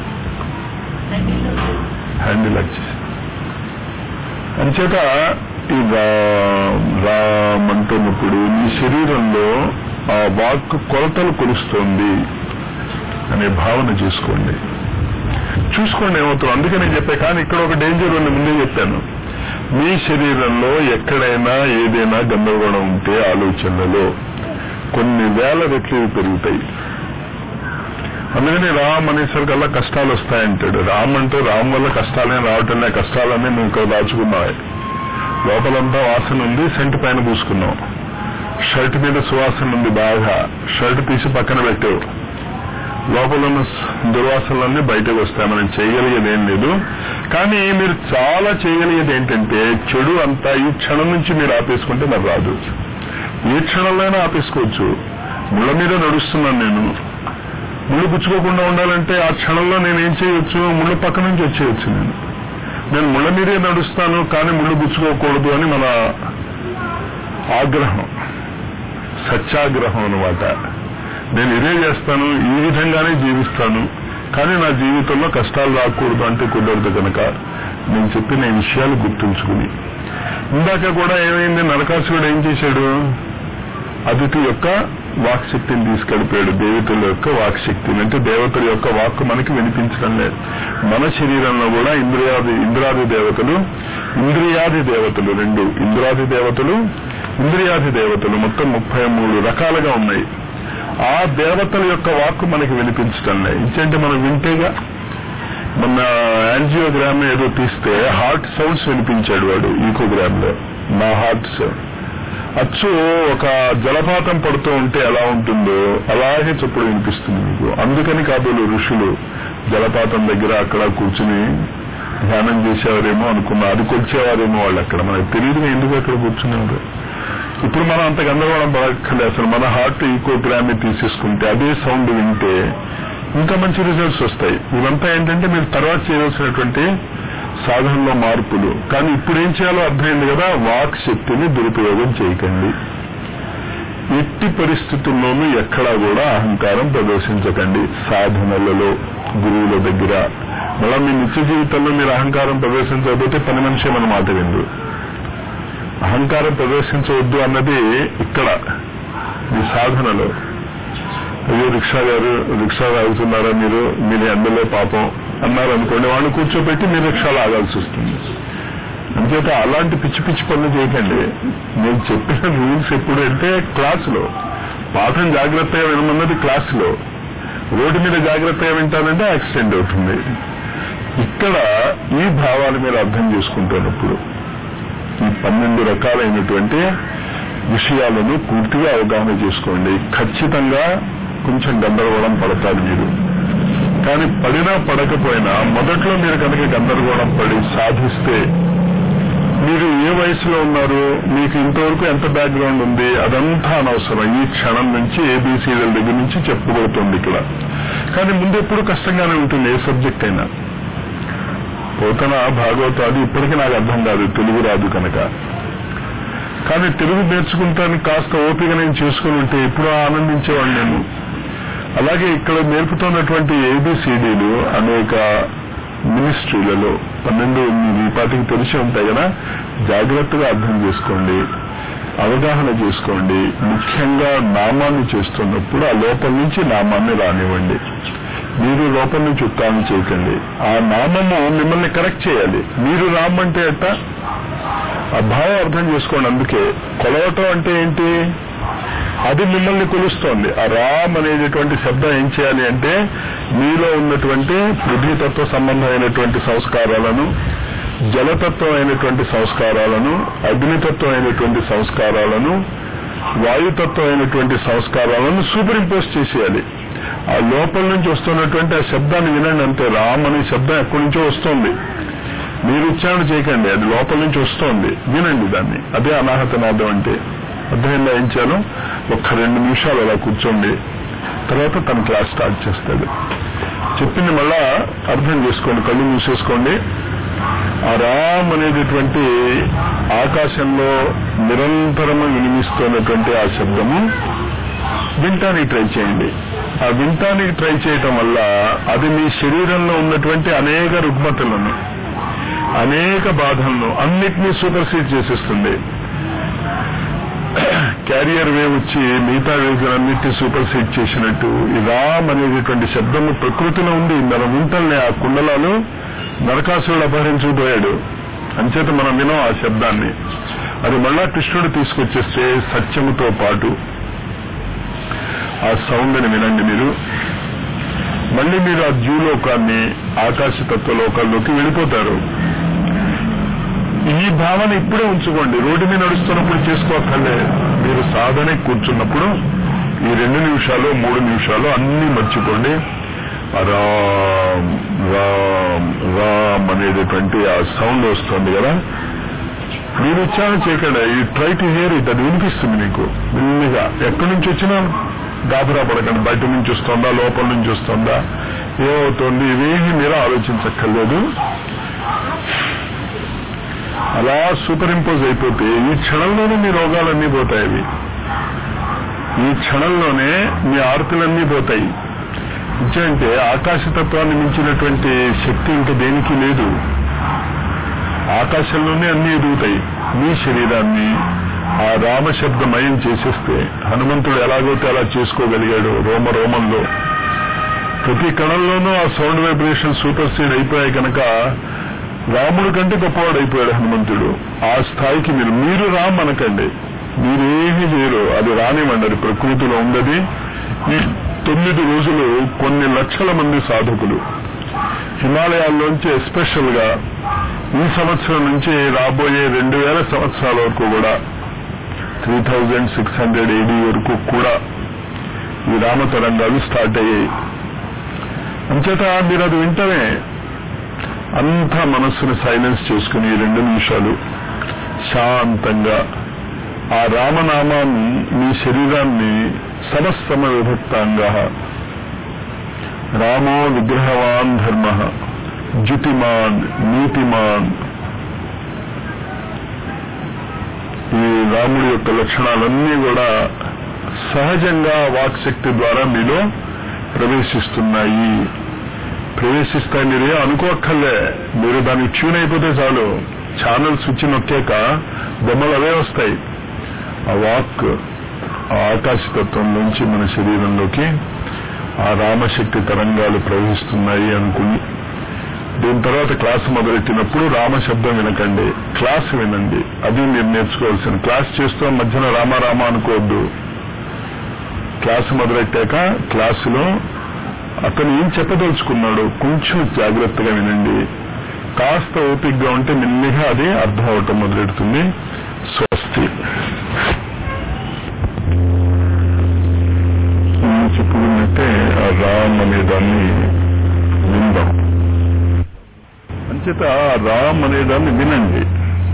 హ్యాండిల్ వచ్చేసి అంచేత ఈ రామ్ రామ్ అంటున్నప్పుడు నీ శరీరంలో ఆ వాక్ కొలతలు కొలుస్తోంది అనే భావన చేసుకోండి చూసుకోండి ఏమవుతుంది అందుకే నేను చెప్పా కానీ ఇక్కడ ఒక డేంజర్ ఉంది ముందే చెప్పాను మీ శరీరంలో ఎక్కడైనా ఏదైనా గందరగోళం ఉంటే ఆలోచనలలో కొన్ని వేల రెట్లు ఇవి పెరుగుతాయి అందుకని రామ్ అనేసరికల్లా కష్టాలు వస్తాయంటాడు రామ్ అంటే రామ్ వల్ల కష్టాలే రావటం కష్టాలన్నీ నువ్వు ఇక్కడ దాచుకున్నావు లోపలంతా వాసన ఉంది సెంట్ పైన పూసుకున్నావు షర్ట్ మీద సువాసన ఉంది బాగా షర్ట్ తీసి పక్కన పెట్టావు లోపల ఉన్న దుర్వాసనలన్నీ బయటకు వస్తాయి మనం చేయగలిగేది ఏం లేదు కానీ మీరు చాలా చేయగలిగేది ఏంటంటే చెడు అంతా ఈ క్షణం నుంచి మీరు ఆపేసుకుంటే మరి రాదు ఏ క్షణంలోనే ఆపేసుకోవచ్చు ముళ్ళ మీద నడుస్తున్నాను నేను ముళ్ళు గుచ్చుకోకుండా ఉండాలంటే ఆ క్షణంలో నేను ఏం చేయొచ్చు ముళ్ళ పక్క నుంచి వచ్చేయచ్చు నేను నేను ముళ్ళ మీదే నడుస్తాను కానీ ముళ్ళు గుచ్చుకోకూడదు అని మన ఆగ్రహం సత్యాగ్రహం అనమాట నేను ఇదే చేస్తాను ఈ విధంగానే జీవిస్తాను కానీ నా జీవితంలో కష్టాలు రాకూడదు అంటే కుదరదు కనుక నేను చెప్పిన ఈ విషయాలు గుర్తుంచుకుని ఇందాక కూడా ఏమైంది నరకాసురుడు ఏం చేశాడు అదితి యొక్క వాక్ శక్తిని తీసుకెళ్ళిపోయాడు దేవతల యొక్క వాక్ శక్తిని అంటే దేవతల యొక్క వాక్ మనకి వినిపించడం లేదు మన శరీరంలో కూడా ఇంద్రియాది ఇంద్రాది దేవతలు ఇంద్రియాది దేవతలు రెండు ఇంద్రాది దేవతలు ఇంద్రియాది దేవతలు మొత్తం ముప్పై మూడు రకాలుగా ఉన్నాయి ఆ దేవతల యొక్క వాక్కు మనకి వినిపించడం లేదు ఇంకంటే మనం వింటేగా మొన్న యాంజియోగ్రామ్ ఏదో తీస్తే హార్ట్ సౌండ్స్ వినిపించాడు వాడు ఈకోగ్రామ్ లో నా హార్ట్స్ అచ్చు ఒక జలపాతం పడుతూ ఉంటే ఎలా ఉంటుందో అలాగే చప్పుడు వినిపిస్తుంది మీకు అందుకని కాబోలు ఋషులు జలపాతం దగ్గర అక్కడ కూర్చుని ధ్యానం చేసేవారేమో అనుకున్నా అది కొలిచేవారేమో వాళ్ళు అక్కడ మనకు తెలియదు ఎందుకు అక్కడ కూర్చున్నారు ఇప్పుడు మనం అంత గందరగోళం పడక్కర్లేదు అసలు మన హార్ట్ ఈకోగ్రామ్ తీసేసుకుంటే అదే సౌండ్ వింటే ఇంకా మంచి రిజల్ట్స్ వస్తాయి ఇవంతా ఏంటంటే మీరు తర్వాత చేయవలసినటువంటి సాధనలో మార్పులు కానీ ఇప్పుడు ఏం చేయాలో అర్థమైంది కదా వాక్ శక్తిని దురుపయోగం చేయకండి ఎట్టి పరిస్థితుల్లోనూ ఎక్కడా కూడా అహంకారం ప్రదర్శించకండి సాధనలలో గురువుల దగ్గర మళ్ళా మీ నిత్య జీవితంలో మీరు అహంకారం ప్రదర్శించకపోతే పని మనిషి మన మాట విందు అహంకారం ప్రదర్శించవద్దు అన్నది ఇక్కడ మీ సాధనలో అయ్యో రిక్షా గారు రిక్షా తాగుతున్నారా మీరు మీరు ఎండలో పాపం అన్నారు అనుకోండి వాళ్ళు కూర్చోబెట్టి మీరు రిక్షాలు ఆగాల్సి వస్తుంది అంచేత అలాంటి పిచ్చి పిచ్చి పనులు చేయకండి నేను చెప్పిన రూల్స్ ఎప్పుడు అంటే క్లాసులో పాఠం జాగ్రత్తగా వినమన్నది క్లాసులో రోడ్డు మీద జాగ్రత్తగా వింటానంటే యాక్సిడెంట్ అవుతుంది ఇక్కడ ఈ భావాలు మీరు అర్థం చేసుకుంటున్నప్పుడు ఈ పన్నెండు రకాలైనటువంటి విషయాలను పూర్తిగా అవగాహన చేసుకోండి ఖచ్చితంగా కొంచెం గందరగోళం పడతారు మీరు కానీ పడినా పడకపోయినా మొదట్లో మీరు కనుక గందరగోళం పడి సాధిస్తే మీరు ఏ వయసులో ఉన్నారు మీకు ఇంతవరకు ఎంత బ్యాక్గ్రౌండ్ ఉంది అదంతా అనవసరం ఈ క్షణం నుంచి ఏబీసీల దగ్గర నుంచి చెప్పుకోతుంది ఇక్కడ కానీ ముందు ఎప్పుడు కష్టంగానే ఉంటుంది ఏ సబ్జెక్ట్ అయినా పోతన భాగవతం అది ఇప్పటికీ నాకు అర్థం కాదు తెలుగు రాదు కనుక కానీ తెలుగు నేర్చుకుంటానికి కాస్త ఓపిక నేను చేసుకుని ఉంటే ఎప్పుడూ ఆనందించేవాడిని నేను అలాగే ఇక్కడ నేర్పుతున్నటువంటి ఏబిసిడీలు అనేక మినిస్ట్రీలలో పన్నెండు ఈ పాటికి తెలిసి ఉంటాయి కదా జాగ్రత్తగా అర్థం చేసుకోండి అవగాహన చేసుకోండి ముఖ్యంగా నామాన్ని చేస్తున్నప్పుడు ఆ లోపల నుంచి నామాన్ని రానివ్వండి మీరు లోపల నుంచి ఉత్తానం చేయకండి ఆ నామము మిమ్మల్ని కరెక్ట్ చేయాలి మీరు రామ్ అంటే ఎట్ట ఆ భావం అర్థం చేసుకోండి అందుకే కొలవటం అంటే ఏంటి అది మిమ్మల్ని కొలుస్తోంది ఆ రామ్ అనేటటువంటి శబ్దం ఏం చేయాలి అంటే మీలో ఉన్నటువంటి పృథ్వీతత్వ సంబంధమైనటువంటి సంస్కారాలను జలతత్వం అయినటువంటి సంస్కారాలను అగ్నితత్వం అయినటువంటి సంస్కారాలను వాయుతత్వం అయినటువంటి సంస్కారాలను సూపర్ ఇంపోజ్ చేసేయాలి ఆ లోపల నుంచి వస్తున్నటువంటి ఆ శబ్దాన్ని వినండి అంతే రామ్ అనే శబ్దం ఎక్కడి నుంచో వస్తుంది మీరు ఉచ్చారణ చేయకండి అది లోపల నుంచి వస్తోంది వినండి దాన్ని అదే అనాహత నాదం అంటే అర్థమైందా ఏం చేయాలో ఒక్క రెండు నిమిషాలు అలా కూర్చోండి తర్వాత తన క్లాస్ స్టార్ట్ చేస్తాడు చెప్పింది మళ్ళా అర్థం చేసుకోండి కళ్ళు మూసేసుకోండి ఆ రామ్ అనేటటువంటి ఆకాశంలో నిరంతరము వినిమిస్తున్నటువంటి ఆ శబ్దము వింటానికి ట్రై చేయండి ఆ వింటానికి ట్రై చేయటం వల్ల అది మీ శరీరంలో ఉన్నటువంటి అనేక రుగ్మతలను అనేక బాధలను అన్నిటినీ సూపర్సీడ్ చేసేస్తుంది క్యారియర్ వేవ్ వచ్చి మిగతా వేవ్స్ అన్నిటినీ సూపర్సీడ్ చేసినట్టు ఈ రామ్ అనేటటువంటి శబ్దము ప్రకృతిలో ఉంది మనం వింటల్ని ఆ కుండలాలు నరకాసురుడు అపహరించుకుపోయాడు అంచేత మనం వినం ఆ శబ్దాన్ని అది మళ్ళా కృష్ణుడు తీసుకొచ్చేస్తే సత్యముతో పాటు ఆ సౌండ్ని వినండి మీరు మళ్ళీ మీరు ఆ జూలోకాన్ని ఆకాశతత్వ లోకాల్లోకి వెళ్ళిపోతారు ఈ భావన ఇప్పుడే ఉంచుకోండి రోడ్డు మీద నడుస్తున్నప్పుడు చేసుకోక్కర్లే మీరు సాధనే కూర్చున్నప్పుడు ఈ రెండు నిమిషాలు నిమిషాలు మూడు నిమిషాలు అన్ని మర్చిపోండి రామ్ రామ్ రామ్ అనేటటువంటి ఆ సౌండ్ వస్తుంది కదా మీరు ఉచ్చారణ చేయకండి ఈ ట్రై టు హియర్ ఇట్ అది వినిపిస్తుంది మీకు మెల్లిగా ఎక్కడి నుంచి వచ్చినా గాబరా పడకండి బయట నుంచి వస్తుందా లోపల నుంచి వస్తుందా ఏమవుతుంది ఇవేమి మీరు ఆలోచించక్కర్లేదు అలా సూపర్ ఇంపోజ్ అయిపోతే ఈ క్షణంలోనే మీ రోగాలన్నీ పోతాయి అవి ఈ క్షణంలోనే మీ ఆర్తులన్నీ పోతాయి అంటే ఆకాశతత్వాన్ని మించినటువంటి శక్తి ఇంకా దేనికి లేదు ఆకాశంలోనే అన్ని ఎదుగుతాయి మీ శరీరాన్ని ఆ రామశబ్దమయం చేసేస్తే హనుమంతుడు ఎలాగైతే అలా చేసుకోగలిగాడు రోమ రోమంలో ప్రతి కణంలోనూ ఆ సౌండ్ వైబ్రేషన్ సూపర్ సీడ్ అయిపోయాయి కనుక రాముడి కంటే గొప్పవాడు అయిపోయాడు హనుమంతుడు ఆ స్థాయికి మీరు మీరు రామ్ అనకండి మీరేమీ చేయరు అది రానివ్వండి అది ప్రకృతిలో ఉన్నది ఈ తొమ్మిది రోజులు కొన్ని లక్షల మంది సాధకులు హిమాలయాల్లోంచి ఎస్పెషల్ గా ఈ సంవత్సరం నుంచి రాబోయే రెండు వేల సంవత్సరాల వరకు కూడా three thousand six hundred AD వరకు కూడా ఈ రామ తరంగాలు స్టార్ట్ అయ్యాయి అంచేత మీరు అది వింటనే అంతా మనస్సును సైలెన్స్ చేసుకుని ఈ రెండు నిమిషాలు శాంతంగా ఆ రామనామాన్ని మీ శరీరాన్ని సమస్తమ విభక్తాంగ రామో విగ్రహవాన్ ధర్మ జ్యుతిమాన్ నీతిమాన్ ఈ రాముడి యొక్క లక్షణాలన్నీ కూడా సహజంగా వాక్శక్తి ద్వారా మీలో ప్రవేశిస్తున్నాయి ప్రవేశిస్తాయి మీరే అనుకోక్కర్లే మీరు దానికి ట్యూన్ అయిపోతే చాలు ఛానల్ స్విచ్ నొక్కాక బొమ్మలు అవే వస్తాయి ఆ వాక్ ఆ ఆకాశతత్వం నుంచి మన శరీరంలోకి ఆ రామశక్తి తరంగాలు ప్రవహిస్తున్నాయి అనుకుని దీని తర్వాత క్లాస్ మొదలెట్టినప్పుడు రామశబ్దం వినకండి క్లాస్ వినండి అది మీరు నేర్చుకోవాల్సిన క్లాస్ చేస్తూ మధ్యన రామ రామ అనుకోవద్దు క్లాస్ మొదలెట్టాక క్లాసులో అతను ఏం చెప్పదలుచుకున్నాడు కొంచెం జాగ్రత్తగా వినండి కాస్త ఓపికగా ఉంటే మెల్లిగా అది అర్థం అవటం మొదలెడుతుంది స్వస్తి మనం చెప్పుకున్నట్టే ఆ రామ్ అనే దాన్ని విందాం అంచేత ఆ రామ్ అనే దాన్ని వినండి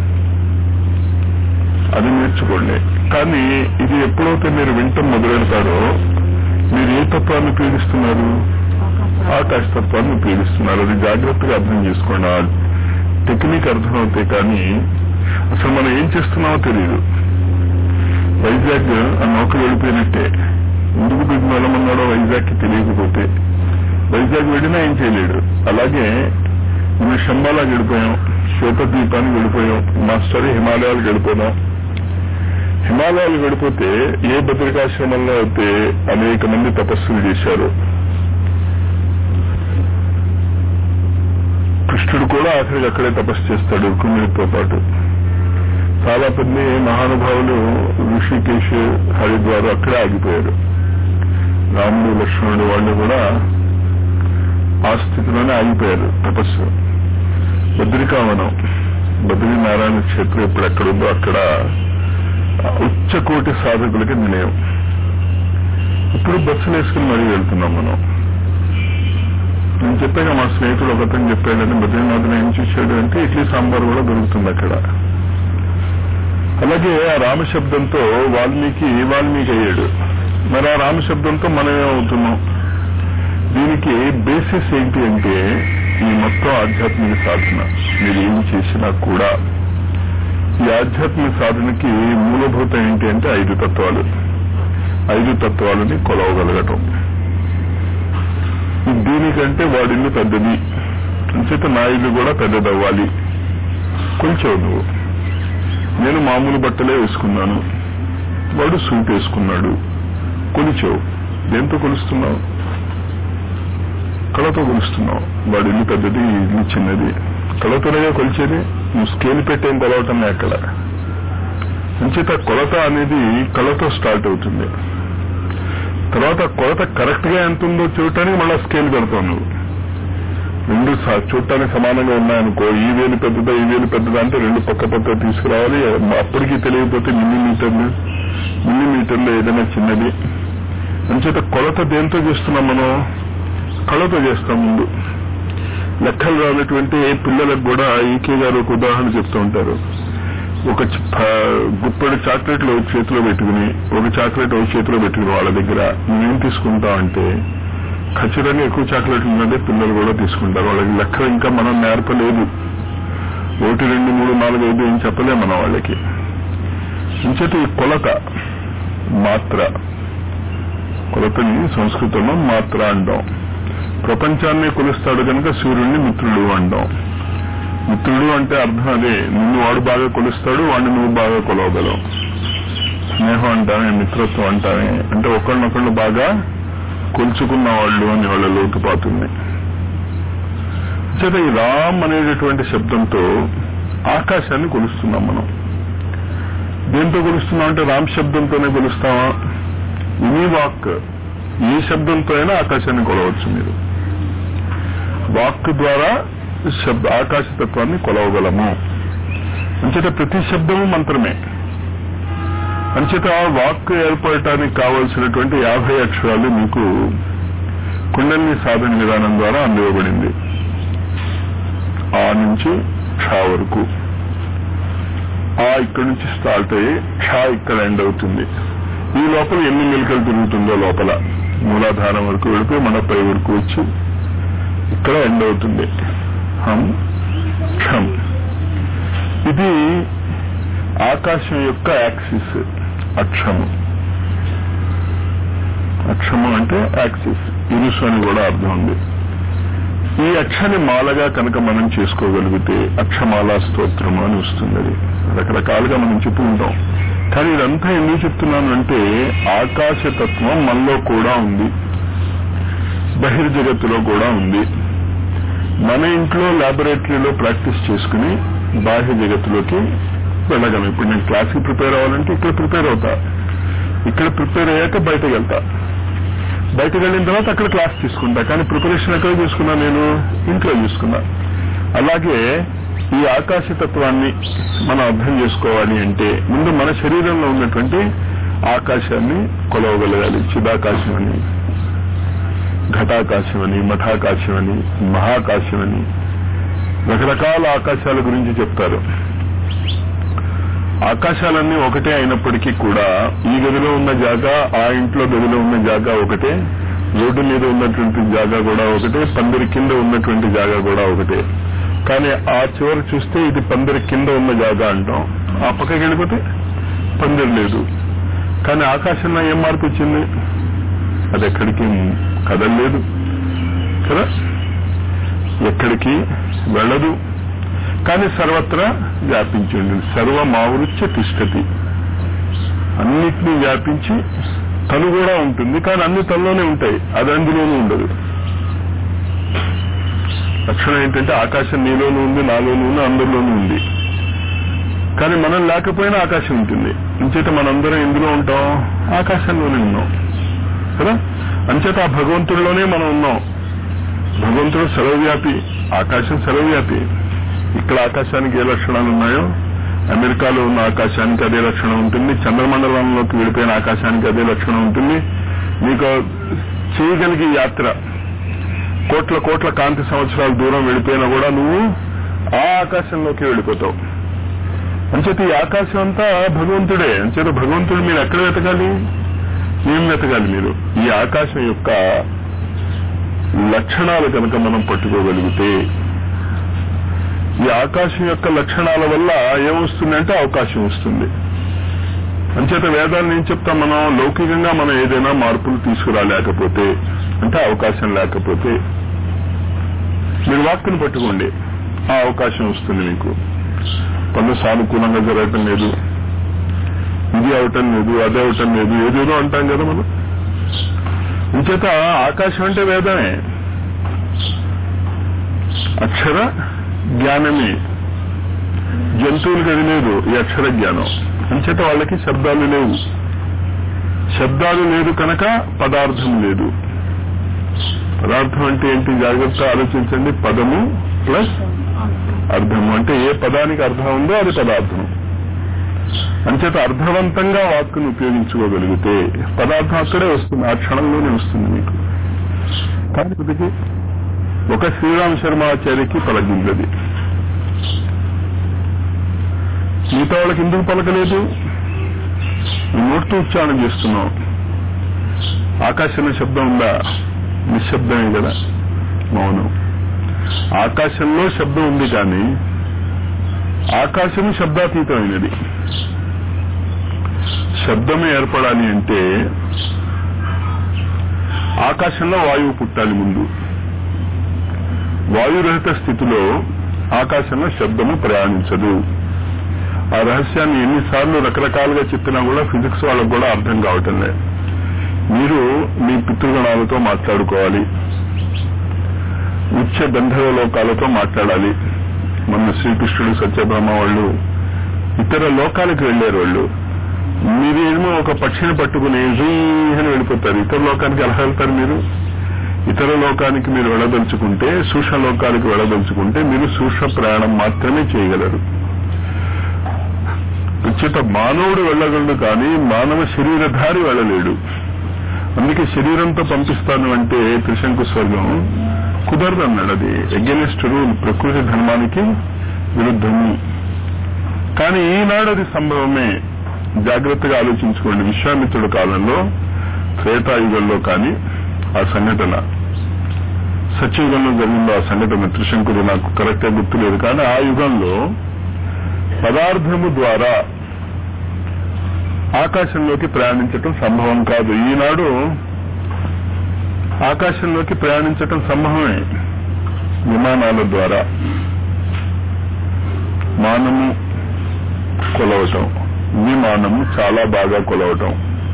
అది నేర్చుకోండి కానీ ఇది ఎప్పుడైతే మీరు వింటం మొదలెడతారో మీరు ఏ తత్వాన్ని పీడిస్తున్నారు ఆకాశ తత్వాన్ని పీడిస్తున్నారు అది జాగ్రత్తగా అర్థం చేసుకోండి ఆ టెక్నిక్ అర్థమవుతాయి కానీ అసలు మనం ఏం చేస్తున్నామో తెలియదు వైజాగ్ ఆ నౌక వెళ్ళిపోయినట్టే ఎందుకు బిడ్డ వెళ్ళమన్నాడో వైజాగ్కి తెలియకపోతే వైజాగ్ వెళ్ళినా ఏం చేయలేడు అలాగే మేము శంబాలాకి వెళ్ళిపోయాం శ్వేతద్వీపానికి వెళ్ళిపోయాం మాస్టర్ హిమాలయాలకు వెళ్ళిపోయాం హిమాలయాలు గడిపోతే ఏ భద్రికాశ్రమంలో అయితే అనేక మంది తపస్సులు చేశారు కృష్ణుడు కూడా ఆఖరికి అక్కడే తపస్సు చేస్తాడు కుమిడితో పాటు చాలా మంది మహానుభావులు ఋషికేశ్ హరిద్వారు అక్కడే ఆగిపోయారు రాముడు లక్ష్మణుడు వాళ్ళు కూడా ఆ స్థితిలోనే ఆగిపోయారు తపస్సు బద్రికావనం బద్రీనారాయణ క్షేత్రం ఇప్పుడు ఎక్కడుందో అక్కడ ఉచ్చకోటి సాధకులకి నిలయం ఇప్పుడు బస్సులు వేసుకుని మరీ వెళ్తున్నాం మనం నేను చెప్పాను మా స్నేహితుడు ఒకతను చెప్పాడని బద్రీనాథన్ ఏం చూశాడు అంటే ఇడ్లీ సాంబార్ కూడా దొరుకుతుంది అక్కడ అలాగే ఆ రామశబ్దంతో వాల్మీకి వాల్మీకి అయ్యాడు మరి ఆ రామశబ్దంతో మనం ఏమవుతున్నాం దీనికి బేసిస్ ఏంటి అంటే ఈ మొత్తం ఆధ్యాత్మిక సాధన మీరు ఏం చేసినా కూడా ఈ ఆధ్యాత్మిక సాధనకి మూలభూతం ఏంటి అంటే ఐదు తత్వాలు ఐదు తత్వాలని కొలవగలగటం దీనికంటే వాడిల్లు పెద్దది అంచేత నా ఇల్లు కూడా పెద్దదవ్వాలి కొంచెం నువ్వు నేను మామూలు బట్టలే వేసుకున్నాను వాడు సూట్ వేసుకున్నాడు కొలిచావు దేంతో కొలుస్తున్నావు కళతో కొలుస్తున్నావు వాడి ఇల్లు పెద్దది ఈ ఇల్లు చిన్నది కళతోనే కొలిచేది నువ్వు స్కేల్ పెట్టేం కొలవటం అక్కడ అంచేత కొలత అనేది కళతో స్టార్ట్ అవుతుంది తర్వాత కొలత కరెక్ట్ గా ఎంత ఉందో చూడటానికి మళ్ళీ స్కేల్ పెడతావు నువ్వు రెండు స- చూడటానికి సమానంగా ఉన్నాయనుకో ఈ వేలు పెద్దదా ఈ వేలు పెద్దదా అంటే రెండు పక్క పక్క తీసుకురావాలి అప్పటికి తెలియకపోతే మిల్లీమీటర్లు మిల్లీమీటర్లు ఏదైనా చిన్నది అంచేత కొలత దేంతో చేస్తున్నాం మనం కళతో చేస్తాం ముందు లెక్కలు రానటువంటి పిల్లలకు కూడా ఈకే గారు ఒక ఉదాహరణ చెప్తూ ఉంటారు ఒక చ- ప- గుప్పెడు చాక్లెట్లు ఒక చేతిలో పెట్టుకుని ఒక చాక్లెట్ ఒక చేతిలో పెట్టుకుని వాళ్ళ దగ్గర నువ్వేం తీసుకుంటావు అంటే ఖచ్చితంగా ఎక్కువ చాక్లెట్లు ఉన్నదే పిల్లలు కూడా తీసుకుంటారు వాళ్ళకి లెక్క ఇంకా మనం నేర్పలేదు ఒకటి రెండు మూడు నాలుగు ఐదు ఏం చెప్పలేం మనం వాళ్ళకి ఇంచేత ఈ కొలత మాత్ర కొలతని సంస్కృతంలో మాత్ర అంటాం ప్రపంచాన్ని కొలుస్తాడు కనుక సూర్యుడిని మిత్రుడు అంటాం మిత్రుడు అంటే అర్థం అదే నిన్ను వాడు బాగా కొలుస్తాడు వాడిని నువ్వు బాగా కొలవగలవు స్నేహం అంటామే మిత్రత్వం అంటామే అంటే ఒకళ్ళనొకళ్ళు బాగా కొలుచుకున్న వాళ్ళు అని వాళ్ళ లోతుపాతుంది చేత ఈ రామ్ అనేటటువంటి శబ్దంతో ఆకాశాన్ని కొలుస్తున్నాం మనం దేంతో కొలుస్తున్నాం అంటే రామ్ శబ్దంతోనే కొలుస్తామా ఇని వాక్ ఏ శబ్దంతో అయినా ఆకాశాన్ని కొలవచ్చు మీరు వాక్ ద్వారా శబ్ద ఆకాశతత్వాన్ని కొలవగలము అంచేత ప్రతి శబ్దము మంత్రమే అంచేత వాక్ ఏర్పడటానికి కావలసినటువంటి యాభై అక్షరాలు మీకు కుండలిని సాధన విధానం ద్వారా అందివ్వబడింది ఆ నుంచి క్ష వరకు ఆ ఇక్కడ నుంచి స్టార్ట్ అయ్యి క్ష ఇక్కడ ఎండ్ అవుతుంది ఈ లోపల ఎన్ని మెలికలు తిరుగుతుందో లోపల మూలాధారం వరకు వెళితే మన పై వరకు వచ్చి ఇక్కడ ఎండ్ అవుతుంది హం క్షం ఇది ఆకాశం యొక్క యాక్సిస్ అక్షము అక్షము అంటే యాక్సిస్ ఇరుసు అని కూడా అర్థం ఉంది ఈ అక్షాన్ని మాలగా కనుక మనం చేసుకోగలిగితే అక్షమాలా స్తోత్రము అని వస్తుంది అది రకరకాలుగా మనం చెప్తూ ఉంటాం కానీ ఇదంతా ఎందుకు చెప్తున్నాను అంటే ఆకాశతత్వం మనలో కూడా ఉంది బహిర్జగత్తులో కూడా ఉంది మన ఇంట్లో లాబొరేటరీలో ప్రాక్టీస్ చేసుకుని బాహ్య జగత్తులోకి వెళ్ళగలం ఇప్పుడు నేను క్లాస్కి ప్రిపేర్ అవ్వాలంటే ఇక్కడ ప్రిపేర్ అవుతా ఇక్కడ ప్రిపేర్ అయ్యాక బయటకు వెళ్తా బయటకు వెళ్ళిన తర్వాత అక్కడ క్లాస్ తీసుకుంటా కానీ ప్రిపరేషన్ ఎక్కడ తీసుకున్నా నేను ఇంట్లో తీసుకున్నా అలాగే ఈ ఆకాశతత్వాన్ని మనం అర్థం చేసుకోవాలి అంటే ముందు మన శరీరంలో ఉన్నటువంటి ఆకాశాన్ని కొలవగలగాలి చిదాకాశం అని ఘటాకాశం అని మఠాకాశం అని మహాకాశం అని రకరకాల ఆకాశాల గురించి చెప్తారు ఆకాశాలన్నీ ఒకటే అయినప్పటికీ కూడా ఈ గదిలో ఉన్న జాగా ఆ ఇంట్లో గదిలో ఉన్న జాగా ఒకటే రోడ్డు మీద ఉన్నటువంటి జాగా కూడా ఒకటే పందిరి కింద ఉన్నటువంటి జాగా కూడా ఒకటే కానీ ఆ చివరి చూస్తే ఇది పందిరి కింద ఉన్న జాగా అంటాం ఆ పక్కకి వెళ్ళిపోతే పందిరి లేదు కానీ ఆకాశంలో ఏం మార్పు వచ్చింది అది ఎక్కడికి కదలలేదు కదా ఎక్కడికి వెళ్ళదు కానీ సర్వత్రా వ్యాపించండి సర్వమావృత్య తిష్టతి అన్నిటినీ వ్యాపించి తను కూడా ఉంటుంది కానీ అన్ని తనలోనే ఉంటాయి అది అందులోనూ ఉండదు లక్షణం ఏంటంటే ఆకాశం నీలోనూ ఉంది నాలోనూ ఉంది అందరిలోనూ ఉంది కానీ మనం లేకపోయినా ఆకాశం ఉంటుంది అంచేత మనందరం ఎందులో ఉంటాం ఆకాశంలోనే ఉన్నాం కదా అంచేత ఆ భగవంతుడిలోనే మనం ఉన్నాం భగవంతుడు సర్వవ్యాపి ఆకాశం సర్వవ్యాపి ఇక్కడ ఆకాశానికి ఏ లక్షణాలు ఉన్నాయో అమెరికాలో ఉన్న ఆకాశానికి అదే లక్షణం ఉంటుంది చంద్రమండలంలోకి వెళ్ళిపోయిన ఆకాశానికి అదే లక్షణం ఉంటుంది మీకు చేయగలిగే యాత్ర కోట్ల కోట్ల కాంతి సంవత్సరాల దూరం వెళ్ళిపోయినా కూడా నువ్వు ఆ ఆకాశంలోకి వెళ్ళిపోతావు అంచేత ఈ ఆకాశం అంతా భగవంతుడే అంచేత భగవంతుడు మీరు ఎక్కడ వెతకాలి ఏం వెతకాలి మీరు ఈ ఆకాశం యొక్క లక్షణాలు కనుక మనం పట్టుకోగలిగితే ఈ ఆకాశం యొక్క లక్షణాల వల్ల ఏమొస్తుందంటే అవకాశం వస్తుంది అంచేత వేదాన్ని ఏం చెప్తాం మనం లౌకికంగా మనం ఏదైనా మార్పులు తీసుకురాలేకపోతే అంటే అవకాశం లేకపోతే మీరు వాక్కుని పట్టుకోండి ఆ అవకాశం వస్తుంది మీకు పనులు సానుకూలంగా జరగటం లేదు ఇది అవటం లేదు అదే అవటం లేదు ఏదేదో అంటాం కదా మనం ఇంచేత ఆకాశం అంటే వేదమే అక్షర జ్ఞానమే జంతువులకు అది లేదు ఈ అక్షర జ్ఞానం అంచేత వాళ్ళకి శబ్దాలు లేవు శబ్దాలు లేదు కనుక పదార్థం లేదు పదార్థం అంటే ఏంటి జాగ్రత్త ఆలోచించండి పదము ప్లస్ అర్థము అంటే ఏ పదానికి అర్థం ఉందో అది పదార్థం అంచేత అర్థవంతంగా వాక్కును ఉపయోగించుకోగలిగితే పదార్థం అక్కడే వస్తుంది ఆ క్షణంలోనే వస్తుంది మీకు కానీ ఇప్పటికీ ఒక శ్రీరామ శర్మాచార్యకి పలకిందది మిగతా వాళ్ళకి ఎందుకు పలకలేదు నోటితో ఉచ్చారణ చేస్తున్నాం ఆకాశంలో శబ్దం ఉందా నిశ్శబ్దమే కదా మౌనం ఆకాశంలో శబ్దం ఉంది కానీ ఆకాశము శబ్దాతీతమైనది శబ్దమే ఏర్పడాలి అంటే ఆకాశంలో వాయువు పుట్టాలి ముందు వాయురహిత స్థితిలో ఆకాశంలో శబ్దము ప్రయాణించదు ఆ రహస్యాన్ని ఎన్నిసార్లు రకరకాలుగా చెప్పినా కూడా ఫిజిక్స్ వాళ్ళకు కూడా అర్థం కావటం లేదు మీరు మీ పితృగణాలతో మాట్లాడుకోవాలి ఉచ్చ గంధర్వ లోకాలతో మాట్లాడాలి మొన్న శ్రీకృష్ణుడు సత్యభామ వాళ్ళు ఇతర లోకాలకు వెళ్లారు వాళ్ళు మీరేమో ఒక పక్షిని పట్టుకుని జీ అని వెళ్ళిపోతారు ఇతర లోకానికి ఎలా వెళ్తారు మీరు ఇతర లోకానికి మీరు వెళ్ళదలుచుకుంటే సూక్ష్మ లోకానికి వెళ్ళదలుచుకుంటే మీరు సూక్ష్మ ప్రయాణం మాత్రమే చేయగలరు ఉచిత మానవుడు వెళ్ళగలడు కానీ మానవ శరీరధారి వెళ్ళలేడు అందుకే శరీరంతో పంపిస్తాను అంటే త్రిశంకు స్వర్గం కుదరదు అన్నాడు అది ఎగెనిస్ట్ రూల్ ప్రకృతి ధర్మానికి విరుద్ధము కానీ ఈనాడు అది సంభవమే జాగ్రత్తగా ఆలోచించుకోండి విశ్వామిత్రుడు కాలంలో త్రేతాయుగంలో కానీ ఆ సంఘటన సత్యయుగంలో జరిగిందో ఆ సంఘటన త్రిశంకుడు నాకు కరెక్ట్ గా గుర్తులేదు కానీ ఆ యుగంలో పదార్థము ద్వారా ఆకాశంలోకి ప్రయాణించటం సంభవం కాదు ఈనాడు ఆకాశంలోకి ప్రయాణించటం సంభవమే విమానాల ద్వారా మానము కొలవటం విమానము చాలా బాగా కొలవటం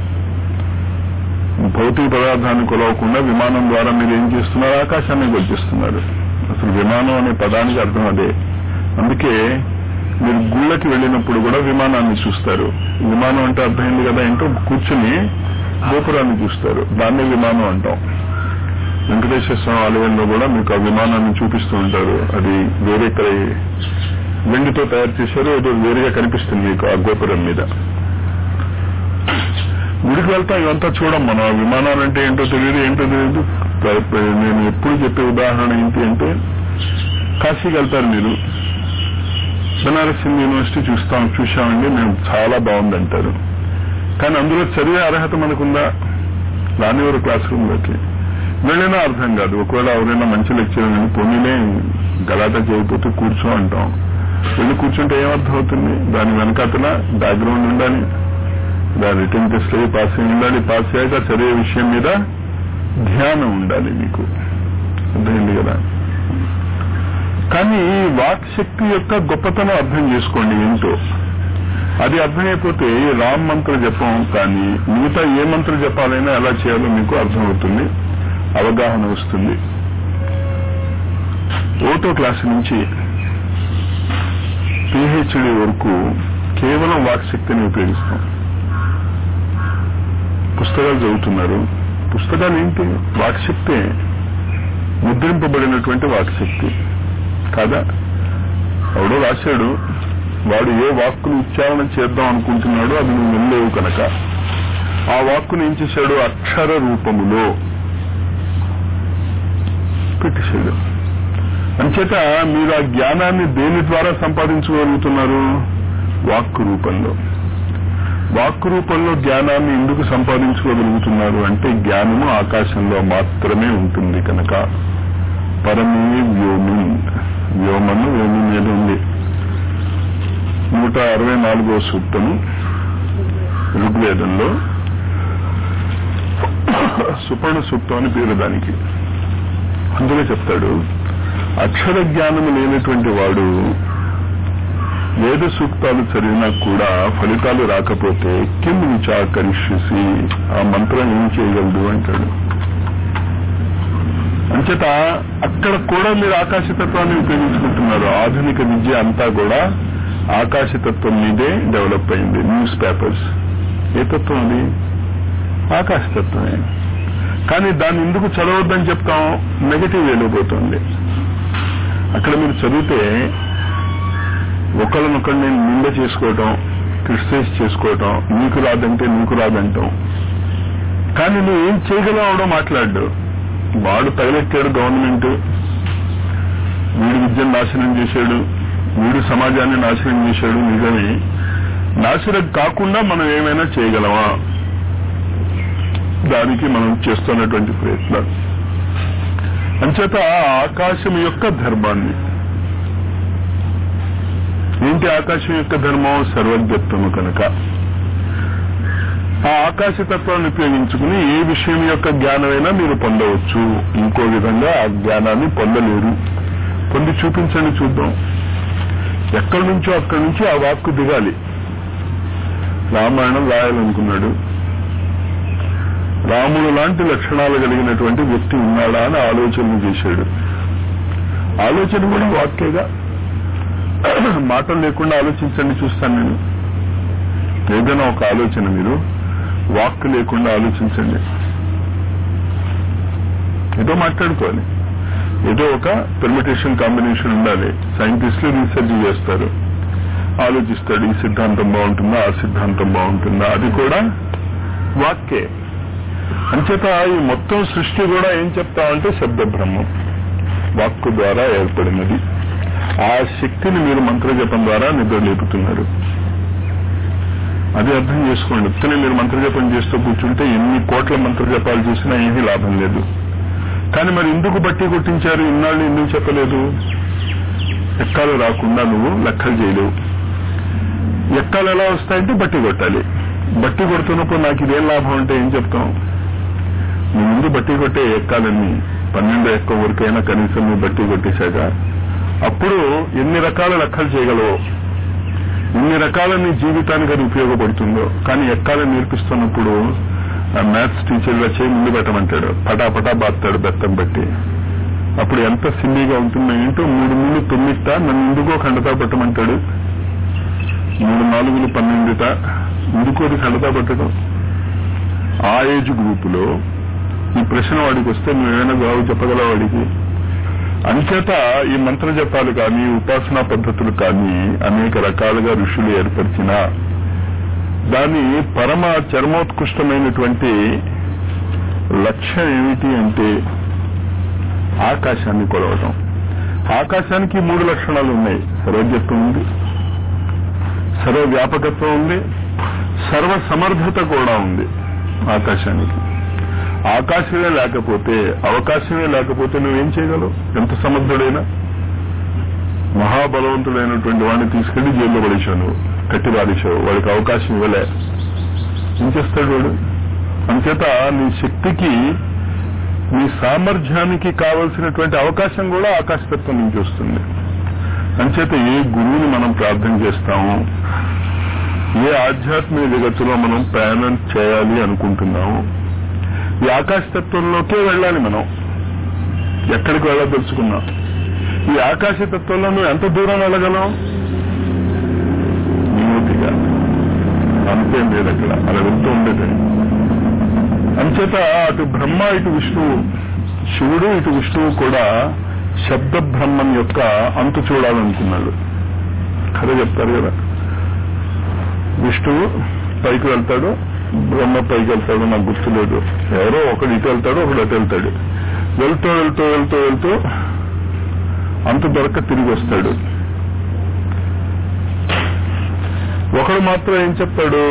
భౌతిక పదార్థాన్ని కొలవకుండా విమానం ద్వారా మీరు ఏం చేస్తున్నారు ఆకాశాన్ని కొలిచిస్తున్నారు అసలు విమానం అనే పదానికి అర్థం అదే అందుకే మీరు గుళ్ళకి వెళ్ళినప్పుడు కూడా విమానాన్ని చూస్తారు విమానం అంటే అర్థమైంది కదా ఏంటో కూర్చుని గోపురాన్ని చూస్తారు దాన్నే విమానం అంటాం వెంకటేశ్వర స్వామి ఆలయంలో కూడా మీకు ఆ విమానాన్ని చూపిస్తూ ఉంటారు అది వేరే ఇక్కడ వెండితో తయారు చేశారు ఏదో వేరేగా కనిపిస్తుంది మీకు ఆ గోపురం మీద గుడికి వెళ్తాం ఇవంతా చూడం మనం ఆ విమానాలు అంటే ఏంటో తెలియదు ఏంటో తెలియదు నేను ఎప్పుడు చెప్పే ఉదాహరణ ఏంటి అంటే కాశీకి వెళ్తారు మీరు బనారస్ హిందూ యూనివర్సిటీ చూస్తాం చూశామండి మేము చాలా బాగుందంటారు కానీ అందులో చదివే అర్హత మనకుందా రానివారు క్లాస్ రూమ్లోకి వెళ్ళినా అర్థం కాదు ఒకవేళ ఎవరైనా మంచి లెక్చర్ అని పొన్నినే గలాట చేయకపోతే కూర్చో అంటాం వెళ్ళి కూర్చుంటే ఏమర్థం అవుతుంది దాని వెనకాతల బ్యాక్గ్రౌండ్ ఉండాలి దాని రిటర్న్ టెస్ట్ అయ్యి పాస్ అయి ఉండాలి పాస్ అయ్యాక చదివే విషయం మీద ధ్యానం ఉండాలి మీకు అర్థమైంది కదా కానీ వాక్ శక్తి యొక్క గొప్పతనం అర్థం చేసుకోండి ఏంటో అది అర్థమైపోతే రామ్ మంత్ర జపం కానీ మిగతా ఏ మంత్ర జపాలైనా ఎలా చేయాలో మీకు అర్థమవుతుంది అవగాహన వస్తుంది ఓటో క్లాస్ నుంచి పిహెచ్డి వరకు కేవలం వాక్శక్తిని ఉపయోగిస్తాం పుస్తకాలు చదువుతున్నారు పుస్తకాలు ఏంటి వాక్శక్తే ముద్రింపబడినటువంటి వాక్శక్తి కాదా ఎవడో రాశాడు వాడు ఏ వాక్కును ఉచ్చారణ చేద్దాం అనుకుంటున్నాడో అది నువ్వు వినలేవు కనుక ఆ వాక్కును ఏం చేశాడు అక్షర రూపములో పెట్టేశాడు అంచేత మీరు ఆ జ్ఞానాన్ని దేని ద్వారా సంపాదించగలుగుతున్నారు వాక్కు రూపంలో వాక్కు రూపంలో జ్ఞానాన్ని ఎందుకు సంపాదించుకోగలుగుతున్నారు అంటే జ్ఞానము ఆకాశంలో మాత్రమే ఉంటుంది కనుక పరమే వ్యోమి వ్యోమను వ్యోమి మీద ఉంది నూట అరవై నాలుగో సూక్తము ఋగ్వేదంలో సుపర్ణ సూక్తం అని పేరు దానికి అందులో చెప్తాడు అక్షర జ్ఞానము లేనటువంటి వాడు వేద సూక్తాలు చదివినా కూడా ఫలితాలు రాకపోతే కిం విచాకరిష్యసి ఆ మంత్రం ఏం చేయగలదు అంటాడు అంచేత అక్కడ కూడా మీరు ఆకాశతత్వాన్ని ఉపయోగించుకుంటున్నారు ఆధునిక విద్య అంతా కూడా ఆకాశతత్వం మీదే డెవలప్ అయింది న్యూస్ పేపర్స్ ఏ తత్వం అది ఆకాశతత్వమే కానీ దాన్ని ఎందుకు చదవద్దని చెప్తాం నెగటివ్ వెళ్ళిపోతుంది అక్కడ మీరు చదివితే ఒకళ్ళనొకరిని నింద చేసుకోవటం క్రిటిసైజ్ చేసుకోవటం నీకు రాదంటే నీకు రాదంటాం కానీ నువ్వు ఏం చేయగలవడో మాట్లాడు వాడు తగలెట్టాడు గవర్నమెంట్ వీడి విద్యను నాశనం చేశాడు వీడు సమాజాన్ని నాశనం చేశాడు నిజమే నాశనం కాకుండా మనం ఏమైనా చేయగలమా దానికి మనం చేస్తున్నటువంటి ప్రయత్నాలు అంచేత ఆ ఆకాశం యొక్క ధర్మాన్ని ఏంటి ఆకాశం యొక్క ధర్మం సర్వజ్ఞత్వము కనుక ఆ ఆకాశతత్వాన్ని ఉపయోగించుకుని ఏ విషయం యొక్క జ్ఞానమైనా మీరు పొందవచ్చు ఇంకో విధంగా ఆ జ్ఞానాన్ని పొందలేరు పొంది చూపించండి చూద్దాం ఎక్కడి నుంచో అక్కడి నుంచి ఆ వాక్కు దిగాలి రామాయణం రాయాలనుకున్నాడు రాముడు లాంటి లక్షణాలు కలిగినటువంటి వ్యక్తి ఉన్నాడా అని ఆలోచన చేశాడు ఆలోచన కూడా వాక్యేగా మాటలు లేకుండా ఆలోచించండి చూస్తాను నేను ఏదైనా ఒక ఆలోచన మీరు వాక్ లేకుండా ఆలోచించండి ఏదో మాట్లాడుకోవాలి ఏదో ఒక పెర్మిటేషన్ కాంబినేషన్ ఉండాలి సైంటిస్టులు రీసెర్చ్ చేస్తారు ఆలోచిస్తాడు ఈ సిద్ధాంతం బాగుంటుందా ఆ సిద్ధాంతం బాగుంటుందా అది కూడా వాక్యే అంచేత ఈ మొత్తం సృష్టి కూడా ఏం చెప్తామంటే శబ్ద బ్రహ్మం వాక్కు ద్వారా ఏర్పడినది ఆ శక్తిని మీరు మంత్రజపం ద్వారా నిద్రలేపుతున్నారు అది అర్థం చేసుకోండి ఉత్తనే మీరు మంత్రజపం చేస్తూ కూర్చుంటే ఎన్ని కోట్ల మంత్రజపాలు చేసినా ఏమీ లాభం లేదు కానీ మరి ఎందుకు బట్టి కొట్టించారు ఇన్నాళ్ళు ఎందుకు చెప్పలేదు ఎక్కాలు రాకుండా నువ్వు లెక్కలు చేయలేవు ఎక్కాలు ఎలా వస్తాయంటే బట్టి కొట్టాలి బట్టి కొడుతున్నప్పుడు నాకు ఇదేం లాభం అంటే ఏం చెప్తాం నీ ముందు బట్టి కొట్టే ఎక్కాలని పన్నెండు ఎక్క వరకైనా కనీసం నువ్వు బట్టి కొట్టేశాక అప్పుడు ఎన్ని రకాల లెక్కలు చేయగలవో ఇన్ని రకాల నీ జీవితానికి అది ఉపయోగపడుతుందో కానీ ఎక్కాలని నేర్పిస్తున్నప్పుడు మ్యాథ్స్ టీచర్గా చేయి ముందు పెట్టమంటాడు పటాపటా బాస్తాడు బెత్తం పెట్టి అప్పుడు ఎంత సిల్లీగా ఉంటుందో ఏంటో మూడు మూడు తొమ్మిదిట నన్ను ఎందుకో ఖండతా పెట్టమంటాడు మూడు నాలుగులు పన్నెండుట ఎందుకో అది ఖండతా పెట్టడం ఆ ఏజ్ గ్రూపులో ఈ ప్రశ్న వాడికి వస్తే నువ్వేమైనా జవాబు చెప్పగలవు వాడికి అంచేత ఈ మంత్ర జపాలు కానీ ఉపాసనా పద్ధతులు కానీ అనేక రకాలుగా ఋషులు ఏర్పరిచిన దాని పరమ చర్మోత్కృష్టమైనటువంటి లక్ష్యం ఏమిటి అంటే ఆకాశాన్ని కొలవటం ఆకాశానికి మూడు లక్షణాలు ఉన్నాయి సర్వజ్ఞత్వం ఉంది సర్వ వ్యాపకత్వం ఉంది సర్వ సమర్థత కూడా ఉంది ఆకాశానికి ఆకాశమే లేకపోతే అవకాశమే లేకపోతే నువ్వేం చేయగలవు ఎంత సమర్థుడైనా మహాబలవంతుడైనటువంటి వాడిని తీసుకెళ్లి జైల్లో పడేశావు నువ్వు కట్టి పారేశావు వాడికి అవకాశం ఇవ్వలే ఏం చేస్తాడు వాడు అంచేత నీ శక్తికి నీ సామర్థ్యానికి కావలసినటువంటి అవకాశం కూడా ఆకాశతత్వం నుంచి వస్తుంది అంచేత ఏ గురువుని మనం ప్రార్థన చేస్తాము ఏ ఆధ్యాత్మిక జగత్తులో మనం ప్రయాణం చేయాలి అనుకుంటున్నాము ఈ ఆకాశతత్వంలోకే వెళ్ళాలి మనం ఎక్కడికి వెళ్ళదలుచుకున్నాం ఈ ఆకాశతత్వంలో నువ్వు ఎంత దూరం వెళ్ళగలం నిమూతిగా అంతేం లేదు అక్కడ అలా వెళ్తూ ఉండేది అంచేత అటు బ్రహ్మ ఇటు విష్ణువు శివుడు ఇటు విష్ణువు కూడా శబ్ద బ్రహ్మం యొక్క అంతు చూడాలనుకున్నాడు కథ చెప్తారు కదా విష్ణువు పైకి వెళ్తాడు బ్రహ్మ పైకి వెళ్తాడు నాకు గుర్తులేదు ఎవరో ఒకడు ఇటు వెళ్తాడు ఒకడు అటు వెళ్తాడు వెళ్తూ వెళ్తూ వెళ్తూ వెళ్తూ అంత దొరక తిరిగి వస్తాడు ఒకడు మాత్రం ఏం చెప్తాడు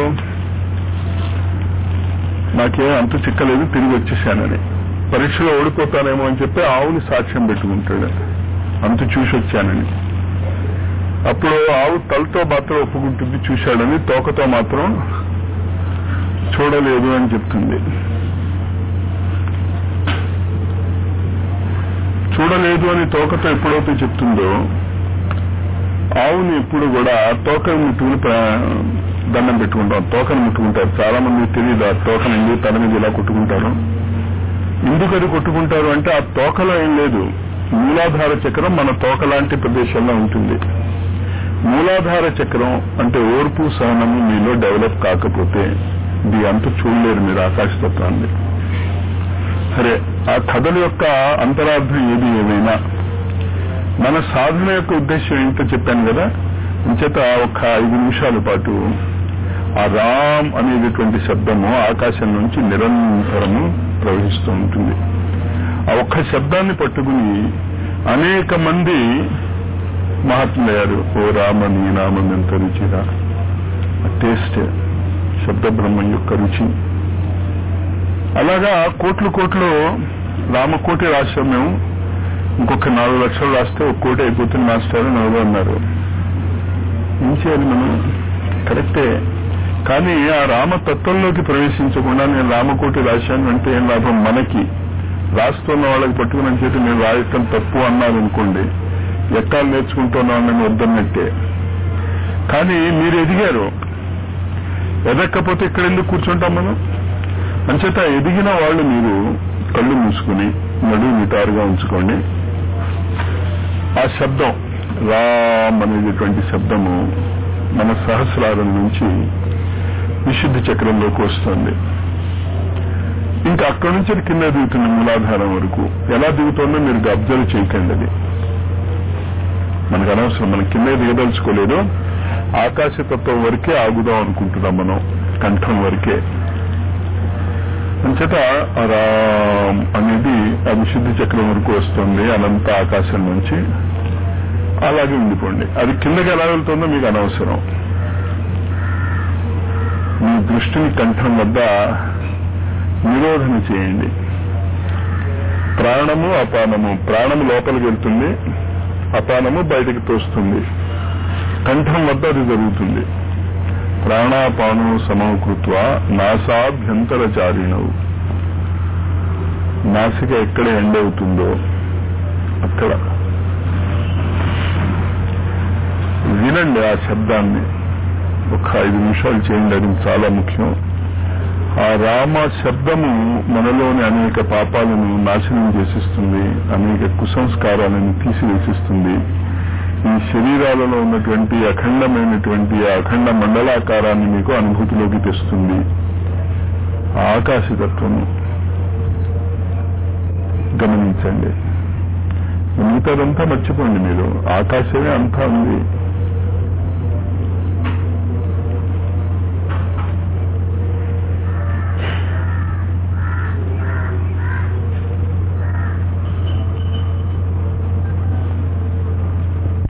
నాకేం అంత చిక్కలేదు తిరిగి వచ్చేసానని పరీక్షలో ఓడిపోతానేమో అని చెప్పి ఆవుని సాక్ష్యం పెట్టుకుంటాడు అంత చూసి వచ్చానని అప్పుడు ఆవు తలతో మాత్రం ఒప్పుకుంటుంది చూశాడని తోకతో మాత్రం చూడలేదు అని చెప్తుంది చూడలేదు అని తోకతో ఎప్పుడైతే చెప్తుందో ఆవుని ఎప్పుడు కూడా తోకను ముట్టుకుని ప్ర- దండం పెట్టుకుంటాం తోకను ముట్టుకుంటారు చాలా మంది తెలియదు ఆ తోకను ఎందుకు తల మీద ఇలా కొట్టుకుంటారు ఎందుకు అది కొట్టుకుంటారు అంటే ఆ తోకలో ఏం లేదు మూలాధార చక్రం మన తోక లాంటి ప్రదేశంలో ఉంటుంది మూలాధార చక్రం అంటే ఓర్పు సహనము మీలో డెవలప్ కాకపోతే ఇది అంత చూడలేరు మీరు ఆకాశతత్వాన్ని సరే ఆ కథల యొక్క అంతరార్థం ఏది ఏమైనా మన సాధన యొక్క ఉద్దేశం ఏంటో చెప్పాను కదా ఇంచేత ఒక ఐదు నిమిషాల పాటు ఆ రామ్ అనేటటువంటి శబ్దము ఆకాశం నుంచి నిరంతరము ప్రవహిస్తూ ఉంటుంది ఆ ఒక్క శబ్దాన్ని పట్టుకుని అనేక మంది మహాత్ములయ్యారు ఓ రామ నీ నామం ఎంత రుచిరా టేస్ట్ శబ్ద బ్రహ్మం యొక్క రుచి అలాగా కోట్లు కోట్లు రామకోటి రాశాం మేము ఇంకొక నాలుగు లక్షలు రాస్తే ఒక కోటి అయిపోతుంది మాస్టర్ అని ఎవరు అన్నారు ఏం చేయాలి మనం కరెక్టే కానీ ఆ రామతత్వంలోకి ప్రవేశించకుండా నేను రామకోటి రాశాను అంటే ఏం లాభం మనకి రాస్తున్న వాళ్ళకి పట్టుకుని చేతి నేను రాయటం తప్పు అన్నారు అనుకోండి ఎక్కాలు నేర్చుకుంటున్న వాళ్ళని వద్దన్నట్టే కానీ మీరు ఎదిగారు ఎదక్కపోతే ఇక్కడ ఎందుకు కూర్చుంటాం మనం అంచేత ఎదిగిన వాళ్ళు మీరు కళ్ళు మూసుకుని నడువు నిటారుగా ఉంచుకోండి ఆ శబ్దం రామ్ అనేటటువంటి శబ్దము మన సహస్రారం నుంచి విశుద్ధి చక్రంలోకి వస్తుంది ఇంకా అక్కడి నుంచి అది కింద దిగుతున్న మూలాధారం వరకు ఎలా దిగుతుందో మీరు అబ్జర్వ్ చేయకండి అది మనకు అనవసరం మనం కింద దిగదలుచుకోలేదు ఆకాశతత్వం వరకే ఆగుదాం అనుకుంటున్నాం మనం కంఠం వరకే అంచేత రామ్ అనేది ఆ విశుద్ధి చక్రం వరకు వస్తుంది అనంత ఆకాశం నుంచి అలాగే ఉండిపోండి అది కిందకి ఎలా వెళ్తుందో మీకు అనవసరం మీ దృష్టిని కంఠం వద్ద నిరోధన చేయండి ప్రాణము అపానము ప్రాణము లోపలికి వెళ్తుంది అపానము బయటకు తోస్తుంది కంఠం వద్ద అది జరుగుతుంది ప్రాణాపాను సమకృత్వ నాసాభ్యంతరచారిణవు నాసిక ఎక్కడ ఎండ్ అవుతుందో అక్కడ వినండి ఆ శబ్దాన్ని ఒక ఐదు నిమిషాలు చేయండి అది చాలా ముఖ్యం ఆ రామ శబ్దము మనలోని అనేక పాపాలను నాశనం చేసిస్తుంది అనేక కుసంస్కారాలను తీసివేసిస్తుంది ఈ శరీరాలలో ఉన్నటువంటి అఖండమైనటువంటి ఆ అఖండ మండలాకారాన్ని మీకు అనుభూతిలోకి తెస్తుంది ఆ ఆకాశతత్వము గమనించండి మిగతాదంతా మర్చిపోండి మీరు ఆకాశమే అంతా ఉంది